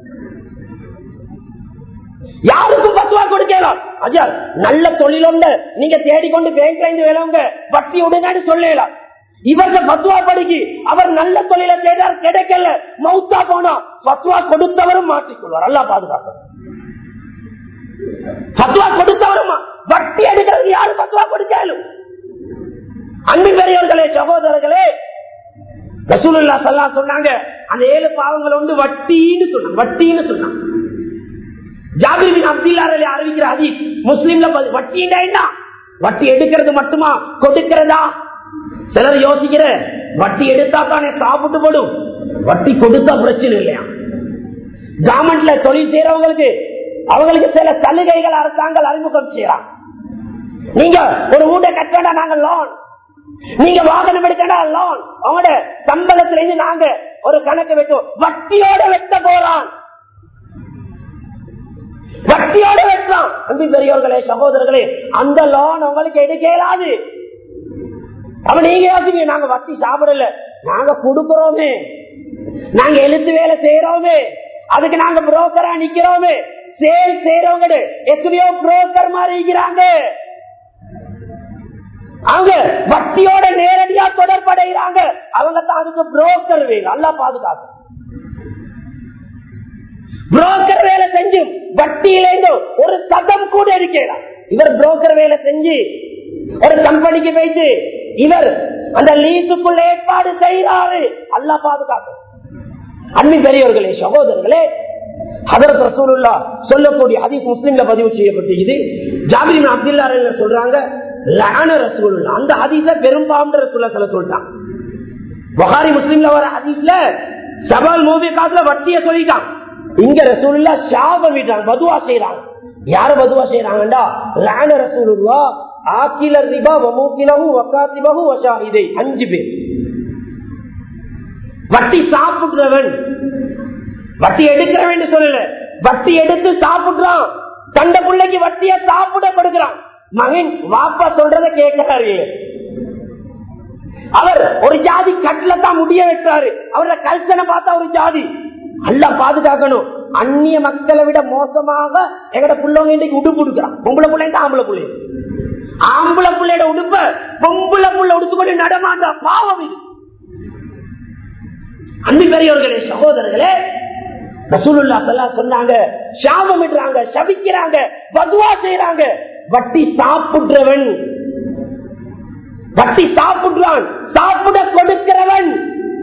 யாருக்கும் பத்துவா கொடுக்கலாம் அஜா நல்ல தொழில் உண்டு நீங்க தேடிக்கொண்டு பேங்க்ல இருந்து வேலைங்க வட்டி உடனே சொல்லலாம் இவங்க பத்துவா படிக்கு அவர் நல்ல தொழில தேடார் கிடைக்கல மௌத்தா போனா பத்துவா கொடுத்தவரும் மாற்றிக்கொள்வார் அல்லா பாதுகாக்கணும் பத்துவா கொடுத்தவரும் வட்டி எடுக்கிறது யாரு பத்துவா கொடுத்தாலும் அன்பு பெரியவர்களே சகோதரர்களே ரசூலுல்லா சல்லா சொன்னாங்க அந்த ஏழு பாவங்கள் வந்து வட்டின்னு சொன்னாங்க வட்டின்னு சொன்னாங்க ஜாபிர் பின் அப்துல்லா அறிவிக்கிற அதி முஸ்லீம்ல வட்டின்னா வட்டி எடுக்கிறது மட்டுமா கொடுக்கிறதா சிலர் யோசிக்கிற வட்டி எடுத்தா தானே சாப்பிட்டு போடும் வட்டி கொடுத்தா பிரச்சனை இல்லையா கவர்மெண்ட்ல தொழில் செய்யறவங்களுக்கு அவங்களுக்கு சில சலுகைகள் அரசாங்கம் அறிமுகம் செய்யலாம் நீங்க ஒரு வீட்டை கட்டா நாங்க லோன் நீங்க வாகனம் எடுக்கடா லோன் அவங்களோட சம்பளத்துல இருந்து நாங்க ஒரு கணக்கு வெட்டுவோம் வட்டியோட வெட்ட போறான் வட்டியோட வெட்டலாம் அன்பு பெரியவர்களே சகோதரர்களே அந்த லோன் உங்களுக்கு எடுக்க இயலாது அப்ப நீங்க யோசிங்க நாங்க வட்டி சாப்பிடல நாங்க கொடுக்கிறோமே நாங்க எழுத்து வேலை செய்யறோமே அதுக்கு நாங்க புரோக்கரா நிக்கிறோமே சேல் செய்யறவங்க எத்தனையோ புரோக்கர் மாதிரி இருக்கிறாங்க அவங்க வட்டியோட நேரடியா தொடர்படைகிறாங்க அவங்க தான் அதுக்கு புரோக்கர் வேணும் நல்லா பாதுகாக்க புரோக்கர் வேலை செஞ்சு வட்டியிலேருந்து ஒரு சதம் கூட இருக்கலாம் இவர் புரோக்கர் வேலை செஞ்சு ஒரு கம்பெனிக்கு போயிட்டு இவர் அந்த லீஸுக்குள்ள ஏற்பாடு செய்யறாரு அல்லா பாதுகாக்க அன்பின் பெரியவர்களே சகோதரர்களே ஹதரத் ரசூலுல்லா சொல்லக்கூடிய ஹதீஸ் முஸ்லிம்ல பதிவு செய்யப்பட்டிருக்குது ஜாபிரின் அப்துல்லா சொல்றாங்க லான ரசூலுல்லா அந்த ஹதீஸ பெரும்பாலும் ரசூல்லா சொல்ல சொல்லிட்டான் புகாரி முஸ்லிம்ல வர ஹதீஸ்ல சபால் மூவி காத்துல வட்டிய சொல்லிட்டான் இங்க ரசூலுல்லா ஷாபம் விட்டாங்க பதுவா செய்யறாங்க யாரு பதுவா செய்யறாங்கடா லான ரசூலுல்லா ஆக்கிலர் ரிபா வமூக்கிலவும் வக்காத்திபகு வஷாஹிதை அஞ்சு பேர் வட்டி சாப்பிடுறவன் வட்டி எடுக்கிறவன் சொல்லல வட்டி எடுத்து சாப்பிடுறான் தண்ட பிள்ளைக்கு வட்டிய சாப்பிட கொடுக்கிறான் மகன் வாப்பா சொல்றத கேட்கிறாரு அவர் ஒரு ஜாதி கட்டில தான் முடிய வைக்கிறாரு அவரோட கல்சனை பார்த்தா ஒரு ஜாதி அல்ல பாதுகாக்கணும் அந்நிய மக்களை விட மோசமாக எங்கட பிள்ளைங்க இன்னைக்கு உடுப்பு கொடுக்குறான் பொம்பளை பிள்ளைங்க ஆம்பளை பிள்ளை ஆம்பளை பிள்ளையோட உடுப்ப பொம்பளை புள்ள உடுத்துக்கொண்டு நடமாண்டா பாவம் இது அன்பு பெரியவர்களே சகோதரர்களே ரசூலுல்லா சல்லா சொன்னாங்க சாபமிடுறாங்க சபிக்கிறாங்க பதுவா செய்யறாங்க வட்டி சாப்பிடுறவன் வட்டி சாப்பிடுறான் சாப்பிட கொடுக்க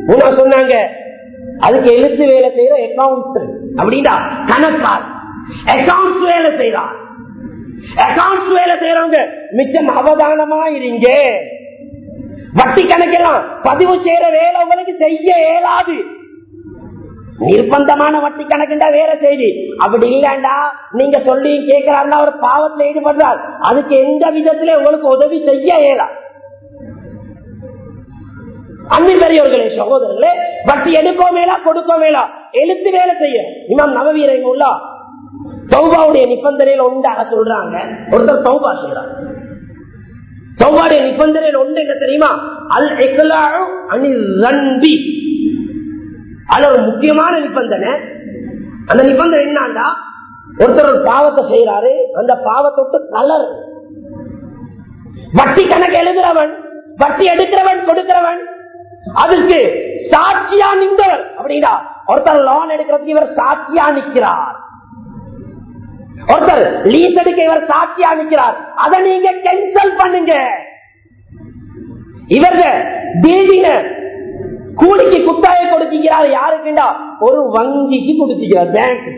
மூணா சொன்னாங்க அதுக்கு எழுத்து வேலை செய்யற அக்கௌண்ட் அப்படின்னா கணக்கால் அக்கௌண்ட்ஸ் வேலை செய்யறான் அக்கௌண்ட்ஸ் வேலை செய்யறவங்க மிச்சம் அவதானமா இருங்க வட்டி கணக்கெல்லாம் பதிவு செய்யற வேலை உங்களுக்கு செய்ய இயலாது நிர்பந்தமான வட்டி கணக்குண்டா வேற செய்தி அப்படி இல்லண்டா நீங்க சொல்லி கேட்கிறாருன்னா ஒரு பாவத்துல ஈடுபடுறார் அதுக்கு எந்த விதத்திலே உங்களுக்கு உதவி செய்ய இயலா அன்பின் பெரியவர்களே சகோதரர்களே வட்டி எடுக்கோ மேலா கொடுக்கோ மேலா எழுத்து வேலை செய்ய இமாம் நவவீரை உள்ளா சௌபாவுடைய நிபந்தனையில் உண்டாக சொல்றாங்க ஒருத்தர் சௌபா செய்யறாங்க சௌபாவுடைய நிபந்தனையில் ஒன்று என்ன தெரியுமா அல் எக்லாழு அணி ரன்பி அது ஒரு முக்கியமான நிபந்தனை அந்த நிபந்தனை என்னன்னா ஒருத்தர் ஒரு பாவத்தை செய்யறாரு அந்த பாவத்தை விட்டு கலர் வட்டி கணக்கு எழுதுறவன் வட்டி எடுக்கிறவன் கொடுக்கிறவன் அதுக்கு சாட்சியா நின்றவர் அப்படின்னா ஒருத்தர் லோன் எடுக்கிறதுக்கு இவர் சாட்சியா நிற்கிறார் ஒருத்தர் லீஸ் எடுக்க இவர் சாட்சியா நிற்கிறார் அதை நீங்க கேன்சல் பண்ணுங்க இவர்கள் பில்டிங்க கூலிக்கு குத்தாய கொடுக்கிறார் யாருக்குண்டா ஒரு வங்கிக்கு கொடுக்கிறார் பேங்க்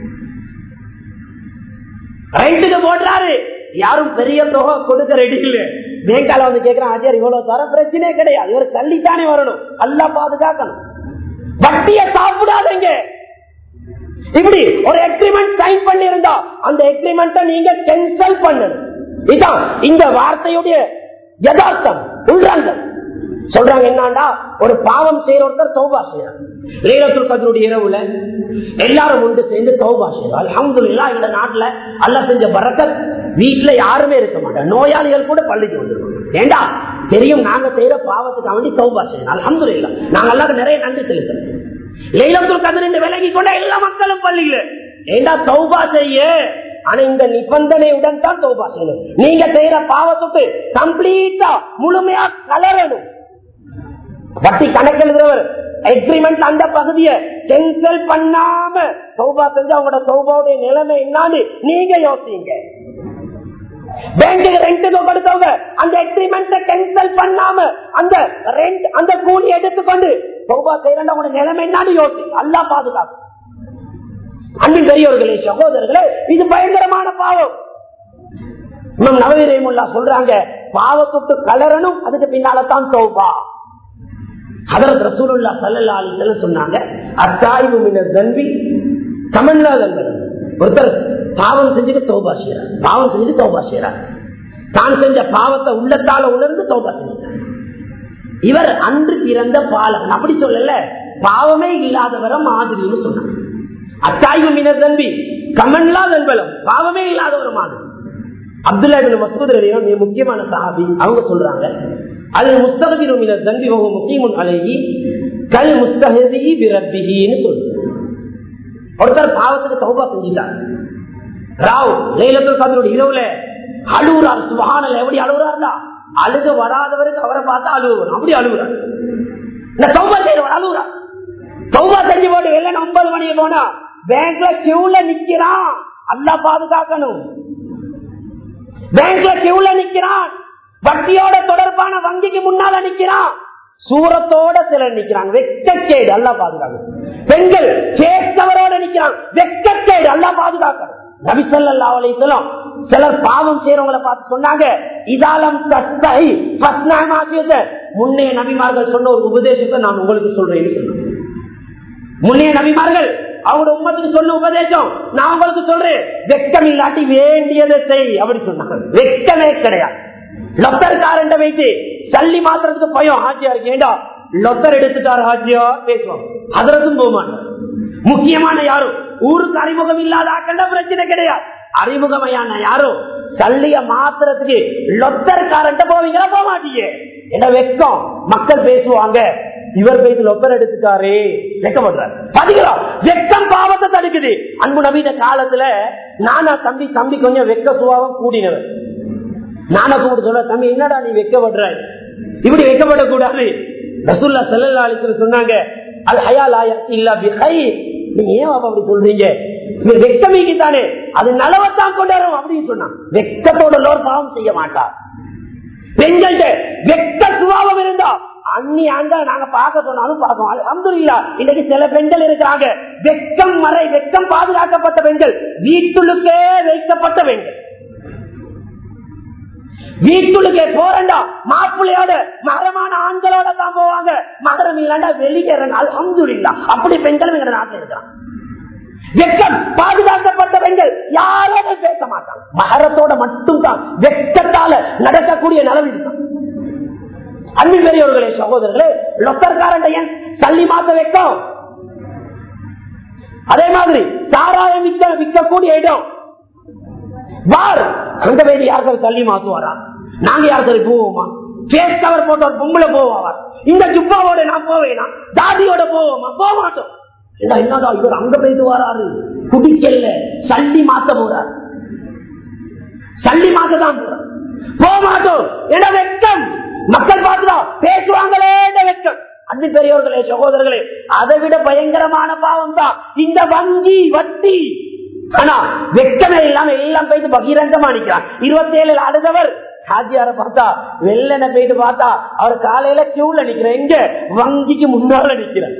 ரெண்டுக்கு போடுறாரு யாரும் பெரிய தொகை கொடுக்க ரெடி இல்ல பேங்கால வந்து கேட்கிறான் ஆச்சியார் இவ்வளவு தர பிரச்சனையே கிடையாது இவர் தள்ளித்தானே வரணும் அல்லா பாதுகாக்கணும் வட்டிய சாப்பிடாதீங்க இப்படி ஒரு எக்ரிமெண்ட் சைன் பண்ணி இருந்தா அந்த எக்ரிமெண்ட்டை நீங்க கேன்சல் பண்ணணும் இதான் இந்த வார்த்தையுடைய யதார்த்தம் உள்ரங்கம் சொல்றாங்க என்னன்னா ஒரு பாவம் செய்யற ஒருத்தர் தௌபா செய்யறாங்க லேலத்துல் கதருடைய இரவுல எல்லாரும் ஒன்று சேர்ந்து தௌபா செய்யறாங்க அலமதுல்லா இந்த நாட்டுல அல்ல செஞ்ச பறக்கத் வீட்டுல யாருமே இருக்க மாட்டாங்க நோயாளிகள் கூட பள்ளிக்கு வந்துருவாங்க ஏண்டா தெரியும் நாங்க செய்யற பாவத்துக்கு வேண்டி தௌபா செய்யணும் அலமதுல்லா நாங்க எல்லாரும் நிறைய நன்றி செலுத்தணும் லைலத்துல் கதிர் விலகி கொண்ட எல்லா மக்களும் பள்ளியில ஏண்டா தௌபா செய்ய ஆனா இந்த நிபந்தனையுடன் தான் தௌபா செய்யணும் நீங்க செய்யற பாவத்துக்கு கம்ப்ளீட்டா முழுமையா கலரணும் வட்டி கணக்கெழுதுறவர் எக்ரிமெண்ட் அந்த பகுதியை கேன்சல் பண்ணாம சௌபா செஞ்சு அவங்களோட சௌபாவுடைய நிலைமை என்னன்னு நீங்க யோசிங்க பேங்க்கு ரெண்டுக்கு கொடுத்தவங்க அந்த எக்ரிமெண்ட் கேன்சல் பண்ணாம அந்த ரெண்ட் அந்த கூலி எடுத்துக்கொண்டு சௌபா செய்யற உங்களோட நிலைமை என்னன்னு யோசிங்க அல்லா பாதுகாப்பு அன்பின் பெரியவர்களே சகோதரர்களே இது பயங்கரமான பாவம் இன்னும் நவீரமுல்லா சொல்றாங்க பாவத்துக்கு கலரணும் அதுக்கு பின்னால்தான் தௌபா அதற்கு ரசூலுல்லா சல்லல்லா அலிசல்ல சொன்னாங்க அத்தாய்வு மின தன்பி தமிழ்லா தன்பது ஒருத்தர் பாவம் செஞ்சுட்டு தௌபா செய்யறார் பாவம் செஞ்சுட்டு தௌபா செய்யறார் தான் செஞ்ச பாவத்தை உள்ளத்தால உணர்ந்து தௌபா செஞ்சார் இவர் அன்று பிறந்த பாலகன் அப்படி சொல்லல பாவமே இல்லாதவர மாதிரின்னு சொன்னாங்க அத்தாய்வு மின தன்பி கமன்லா தன்பலம் பாவமே இல்லாதவர் மாதிரி அப்துல்லா மசூத் மிக முக்கியமான சஹாபி அவங்க சொல்றாங்க அது முஸ்தகிரும் தன்பி முக்கியமுன் அழகி கல் முஸ்தகி பிரபின்னு சொல்லு ஒருத்தர் பாவத்துக்கு தௌபா செஞ்சுட்டார் ராவ் லைலத்துல் கதருடைய இரவுல அழுகுறார் சுபஹானல் எப்படி அழுகுறாருடா அழுக வராதவருக்கு அவரை பார்த்தா அழுகுறார் அப்படி அழுகுறார் இந்த தௌபா செய்யறவர் அழுகுறார் தௌபா செஞ்சு போட்டு வெள்ள ஒன்பது மணிக்கு போனா பேங்க்ல கியூல நிக்கிறான் அல்லா பாதுகாக்கணும் பேங்க்ல கியூல நிக்கிறான் வட்டியோட தொடர்பான வங்கிக்கு முன்னால நிக்கிறான் சூரத்தோட சிலர் நிக்கிறாங்க வெக்கச்சேடு அல்லா பாதுகாக்கணும் பெண்கள் கேட்கவரோட நிக்கிறாங்க வெக்கச்சேடு அல்லா பாதுகாக்கணும் நபிசல்லா அலையம் சிலர் பாவம் செய்யறவங்களை பார்த்து சொன்னாங்க இதாலம் தஸ்தை முன்னைய நபிமார்கள் சொன்ன ஒரு உபதேசத்தை நான் உங்களுக்கு சொல்றேன்னு சொன்னேன் முன்னைய நபிமார்கள் அவங்க உம்மத்துக்கு சொன்ன உபதேசம் நான் உங்களுக்கு சொல்றேன் வெக்கம் இல்லாட்டி வேண்டியதை செய் அப்படி சொன்னாங்க வெக்கமே கிடையாது லொத்தர்காரன் வைத்து சல்லி மாத்திரத்துக்கு பயம் ஆட்சியா இருக்கு ஏண்டா லொத்தர் எடுத்துட்டாரு ஆட்சியா பேசுவோம் அதற்கும் போக மாட்டார் முக்கியமான யாரும் ஊருக்கு அறிமுகம் இல்லாத ஆக்கண்ட பிரச்சனை கிடையாது அறிமுகமையான யாரும் சல்லிய மாத்திரத்துக்கு லொத்தர்காரன் போவீங்களா போக மாட்டீங்க என்ன வெக்கம் மக்கள் பேசுவாங்க இவர் பேசி லொத்தர் எடுத்துட்டாரே வெக்கப்படுறாரு பதிகிறோம் வெக்கம் பாவத்தை தடுக்குது அன்பு நவீன காலத்துல நானா தம்பி தம்பி கொஞ்சம் வெக்க சுபாவம் கூடினவர் நானா கூப்பிட்டு சொல்ல தம்பி என்னடா நீ வெக்கப்படுற இப்படி வெக்கப்படக்கூடாது ரசுல்லா செல்லல்லா அலிசல் சொன்னாங்க அது ஹயாலாயா இல்லா பிஹை நீங்க ஏன் அப்படி சொல்றீங்க வெக்கமிக்கு தானே அது நலவத்தான் கொண்டாடும் அப்படின்னு சொன்னான் வெக்கத்தோட லோர் பாவம் செய்ய மாட்டார் பெண்கள்கிட்ட வெக்க சுபாவம் இருந்தா அந்நிய அந்நி ஆண்ட நாங்க பார்க்க சொன்னாலும் பார்ப்போம் அல்ஹம்துலில்லாஹ் இன்னைக்கு சில பெண்கள் இருக்காங்க வெக்கம் மறை வெக்கம் பாதுகாக்கப்பட்ட பெண்கள் வீட்டுக்குள்ளே வைக்கப்பட்ட பெண்கள் வீட்டுக்குள்ளே போறண்டா மாப்பிள்ளையோட மகரமான ஆண்களோட தான் போவாங்க மகரம் இல்லண்டா வெளியேறங்க அல்ஹம்துலில்லாஹ் அப்படி பெண்களும் எங்க நாட்டில் இருக்காங்க வெக்கம் பாதுகாக்கப்பட்ட பெண்கள் யாரோட பேச மாட்டாங்க மகரத்தோட மட்டும்தான் வெக்கத்தால நடக்கக்கூடிய நிலவு தான் அன்பு பெரியவர்களே சகோதரர்களே லொத்தர்காரன் ஏன் சல்லி மாத்த வெக்கம் அதே மாதிரி சாராயம் விற்க விற்கக்கூடிய இடம் பார் அந்த வேண்டி யார் சார் தள்ளி மாத்துவாரா நாங்க யார் சரி போவோமா ஃபேஸ் கவர் போட்ட ஒரு பொம்பளை போவாவா இந்த ஜுப்பாவோட நான் போவேனா தாதியோட போவோமா போக மாட்டோம் ஏண்டா, என்னடா இவர் அங்க போயிட்டு வராரு குடிக்கல சல்லி மாத்த போறாரு சல்லி மாத்த தான் போறார் போக மாட்டோம் என்ன வெக்கம் மக்கள் பார்த்துதான் பேசுவாங்களே என்ற வெக்கம் அன்பு பெரியவர்களே சகோதரர்களே அதை விட பயங்கரமான பாவம் தான் இந்த வங்கி வட்டி ஆனா வெக்கமே இல்லாம எல்லாம் போயிட்டு பகிரங்கமா நிக்கிறான் இருபத்தி ஏழு அடுத்தவர் ஹாஜியார பார்த்தா வெள்ளன போயிட்டு பார்த்தா அவர் காலையில கியூல நிக்கிற எங்க வங்கிக்கு முன்னால நிக்கிறார்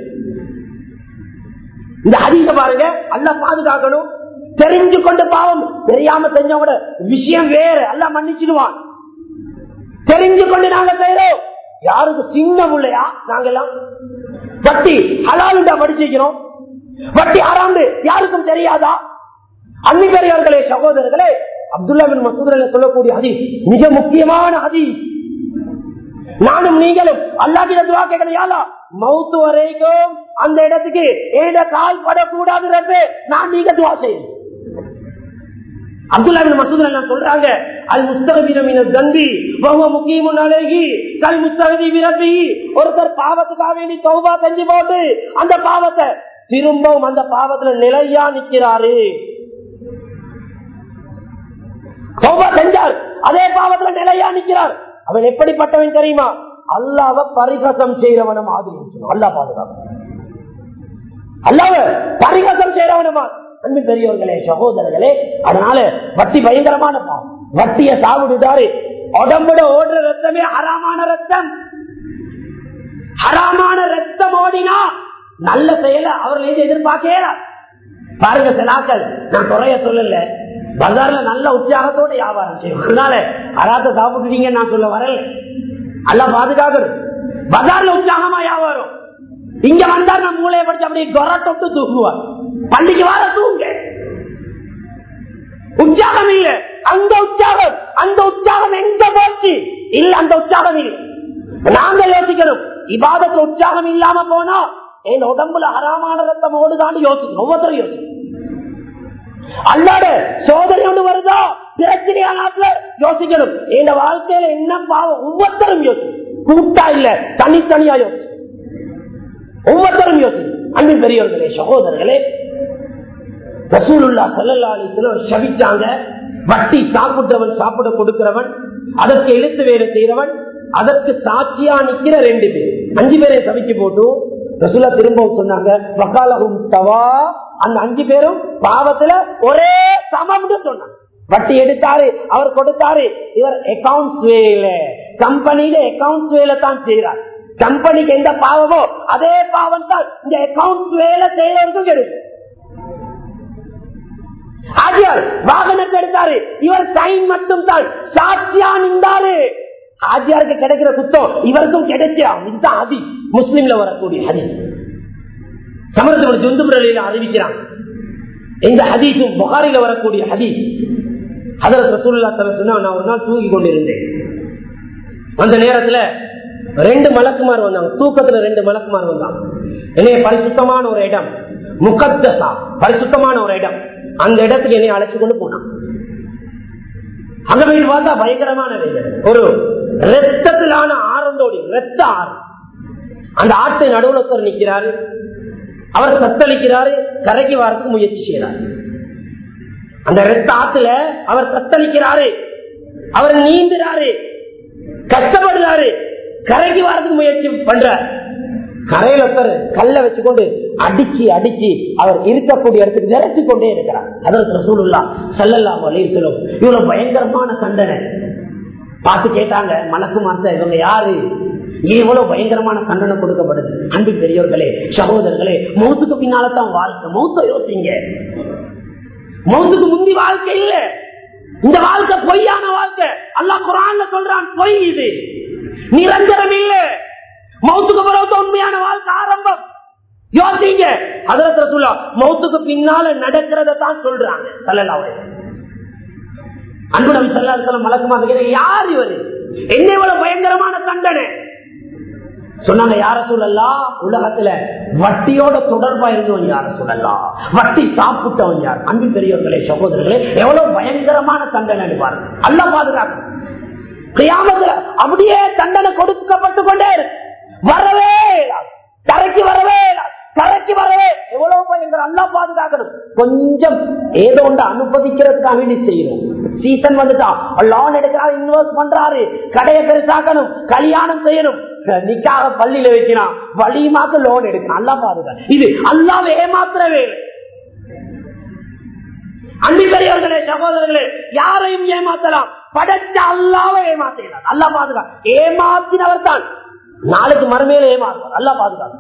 இந்த ஹதீஸ பாருங்க அல்ல பாதுகாக்கணும் தெரிஞ்சு கொண்டு பாவம் தெரியாம செஞ்சவங்க விஷயம் வேற அல்ல மன்னிச்சிடுவான் தெரிஞ்சு கொண்டு நாங்க செய்யறோம் யாருக்கு சின்ன பிள்ளையா நாங்க எல்லாம் வட்டி ஹலாலுண்டா படிச்சிருக்கிறோம் வட்டி ஆறாண்டு யாருக்கும் தெரியாதா அன்னிபெரியவர்களே சகோதரர்களே அப்துல்லா பின் மசூதில் சொல்லக்கூடிய ஹதீஸ் மிக முக்கியமான ஹதீஸ் நானும் நீங்களும் அல்லாஹ்விட துவா கேட்கணும் யாரா மவுத்து வரைக்கும் அந்த இடத்துக்கு ஏட கால் படக்கூடாது நான் நீங்க துவா செய்யணும் அப்துல்லா பின் மசூத் எல்லாம் சொல்றாங்க அல் முஸ்தகபீரமின தம்பி வஹுவ முகீமுன் அலைஹி கல் முஸ்தகதி விரபி ஒருத்தர் பாவத்துக்காக வேண்டி தௌபா செஞ்சு போட்டு அந்த பாவத்தை திரும்பவும் அந்த பாவத்துல நிலையா நிக்கிறாரு தௌபா செஞ்சார் அதே பாவத்துல நிலையா நிக்கிறார் அவன் எப்படிப்பட்டவன் தெரியுமா அல்லாவ பரிகசம் செய்யறவன மாதிரி அல்லா பாதுகாப்பு அல்லாவ பரிகசம் செய்யறவனமா அன்பு பெரியவர்களே சகோதரர்களே அதனால வட்டி பயங்கரமான பாவம் வட்டிய சாப்பிட்டுட்டாரு உடம்புட ஓடுற ரத்தமே ஹராமான ரத்தம் ஹராமான ரத்தம் ஓடினா நல்ல செயல அவர்கள் எது எதிர்பார்க்கல பாருங்க சிலாக்கள் நான் குறைய சொல்லல பஜார்ல நல்ல உற்சாகத்தோட வியாபாரம் செய்யும் அதனால அராத்த சாப்பிட்டுட்டீங்க நான் சொல்ல வரல அல்ல பாதுகாக்கணும் பஜார்ல உற்சாகமா வியாபாரம் இங்க வந்தா நான் மூளையை படிச்சு அப்படியே கொர தொட்டு தூக்குவார் பள்ளிக்கு வர தூங்க உற்சாகம் இல்ல அந்த உற்சாகம் அந்த உற்சாகம் எங்க போச்சு இல்ல அந்த உற்சாகம் இல்ல நாங்க யோசிக்கணும் இபாதத்துல உற்சாகம் இல்லாம போனா என் உடம்புல அறாமான ரத்தம் ஓடுதான்னு யோசிக்கணும் ஒவ்வொருத்தரும் யோசிக்கணும் அல்லாட சோதனை ஒன்று வருதா பிரச்சனையா நாட்டுல யோசிக்கணும் என் வாழ்க்கையில என்ன பாவம் ஒவ்வொருத்தரும் யோசிக்கணும் கூட்டா இல்ல தனித்தனியா யோசி ஒவ்வொருத்தரும் யோசி அன்பின் பெரியவர்களே சகோதரர்களே ரசூலுல்லா சல்லல்லா அலிஸ்லாம் சபிச்சாங்க வட்டி சாப்பிட்டவன் சாப்பிட கொடுக்கிறவன் அதற்கு எழுத்து வேலை செய்யறவன் அதற்கு சாட்சியா நிக்கிற ரெண்டு பேர் அஞ்சு பேரை சபிச்சு போட்டு ரசூலா திரும்பவும் சொன்னாங்க வக்காலகும் சவா அந்த அஞ்சு பேரும் பாவத்துல ஒரே சமம்னு சொன்னாங்க வட்டி எடுத்தாரு அவர் கொடுத்தாரு இவர் அக்கௌண்ட்ஸ் வேல கம்பெனியில அக்கௌண்ட்ஸ் வேலை தான் செய்யறார் கம்பெனிக்கு எந்த பாவமோ அதே பாவம் தான் இந்த அக்கௌண்ட்ஸ் வேலை செய்யறதுக்கும் கிடைக்கும் ஆகியார் வாகனத்தை எடுத்தாரு இவர் சைன் மட்டும் தான் சாட்சியா நின்றாரு ஆஜியாருக்கு கிடைக்கிற குத்தம் இவருக்கும் கிடைச்சா இதுதான் அதி முஸ்லிம்ல வரக்கூடிய ஹதி சமரசம் ஜுந்துமுறையில அறிவிக்கிறான் இந்த ஹதீஸும் புகாரில வரக்கூடிய ஹதீஸ் அதற்கு ரசூல்லா தர சொன்னா நான் ஒரு நாள் தூங்கி கொண்டிருந்தேன் அந்த நேரத்துல ரெண்டு மலக்குமார் வந்தாங்க தூக்கத்துல ரெண்டு மலக்குமார் வந்தாங்க என்னைய பரிசுத்தமான ஒரு இடம் முகத்தசா பரிசுத்தமான ஒரு இடம் அந்த இடத்துக்கு என்னை அழைச்சு கொண்டு போனான் அங்க போய் பார்த்தா பயங்கரமான வேதனை. ஒரு ரத்தத்திலான ஆறந்தோடி ரத்த ஆறு அந்த ஆட்டை நடுவுல ஒருத்தர் நிக்கிறாரு அவர் தத்தளிக்கிறாரு கரைக்கு வரதுக்கு முயற்சி செய்யறாரு அந்த ரத்த ஆத்துல அவர் தத்தளிக்கிறாரு அவர் நீந்துறாரு கஷ்டப்படுறாரு கரைக்கு வரதுக்கு முயற்சி பண்றார் கரையில ஒருத்தர் கல்ல வச்சுக்கொண்டு அடிச்சு அடிச்சு அவர் இருக்கக்கூடிய இடத்துக்கு நிறுத்தி கொண்டே இருக்கிறார் அதற்கு ரசூலுல்லா சல்லல்லாஹு அலைஹி வஸல்லம் இவ்வளவு பயங்கரமான தண்டனை பார்த்து கேட்டாங்க மலக்கு மாத்த இவங்க யாரு எவ்வளவு பயங்கரமான தண்டனை கொடுக்கப்படுது அன்பு பெரியோர்களே சகோதரர்களே மௌத்துக்கு பின்னால்தான் வாழ்க்கை மௌத்த யோசிங்க மௌத்துக்கு முந்தி வாழ்க்கை இல்ல இந்த வாழ்க்கை பொய்யான வாழ்க்கை அல்லாஹ் குரான்ல சொல்றான் பொய் இது நிரந்தரம் இல்ல மௌத்துக்கு பிறகு உண்மையான வாழ்க்கை ஆரம்பம் யோசிங்க அதரத்துல சொல்ல மௌத்துக்கு பின்னால நடக்கிறத தான் சொல்றாங்க சல்லல்லாஹு அன்பு நபி ஸல்லல்லாஹு அலைஹி வஸல்லம் மலக்குமா யார் இவரு என்ன இவ்வளவு பயங்கரமான தண்டனை சொன்னாங்க யார சொல்லலா உலகத்துல வட்டியோட தொடர்பா இருந்தவன் யார சொல்லலாம் வட்டி சாப்பிட்டவன் யார் அன்பு பெரியவர்களே சகோதரர்களே எவ்வளவு பயங்கரமான தண்டனை பாருங்க அல்ல பாதுகாக்க கியாமத்துல அப்படியே தண்டனை கொடுக்கப்பட்டு கொண்டே இருக்கு வரவே இயலாது. கரைக்கு வரவே இயலாது. கரைக்கு வரவே எவ்வளவு பயங்கரம் அல்லா பாதுகாக்கணும் கொஞ்சம் ஏதோ ஒன்று அனுமதிக்கிறதுக்காக வேண்டி செய்யணும் சீசன் வந்துட்டான் லோன் எடுக்கிறாரு இன்வெஸ்ட் பண்றாரு கடையை பெருசாக்கணும் கல்யாணம் செய்யணும் நிக்காக பள்ளியில வைக்கிறான் வழிமாக்க லோன் எடுக்கணும் அல்லா பாதுகாக்க இது அல்லாவை ஏமாத்திரவே அன்பு பெரியவர்களே சகோதரர்களே யாரையும் ஏமாத்தலாம் படைச்ச அல்லாவை ஏமாத்தலாம் அல்லா பாதுகா ஏமாத்தினவர் தான் நாளைக்கு மறுமையில ஏமாறுவார் அல்லா பாதுகாப்பு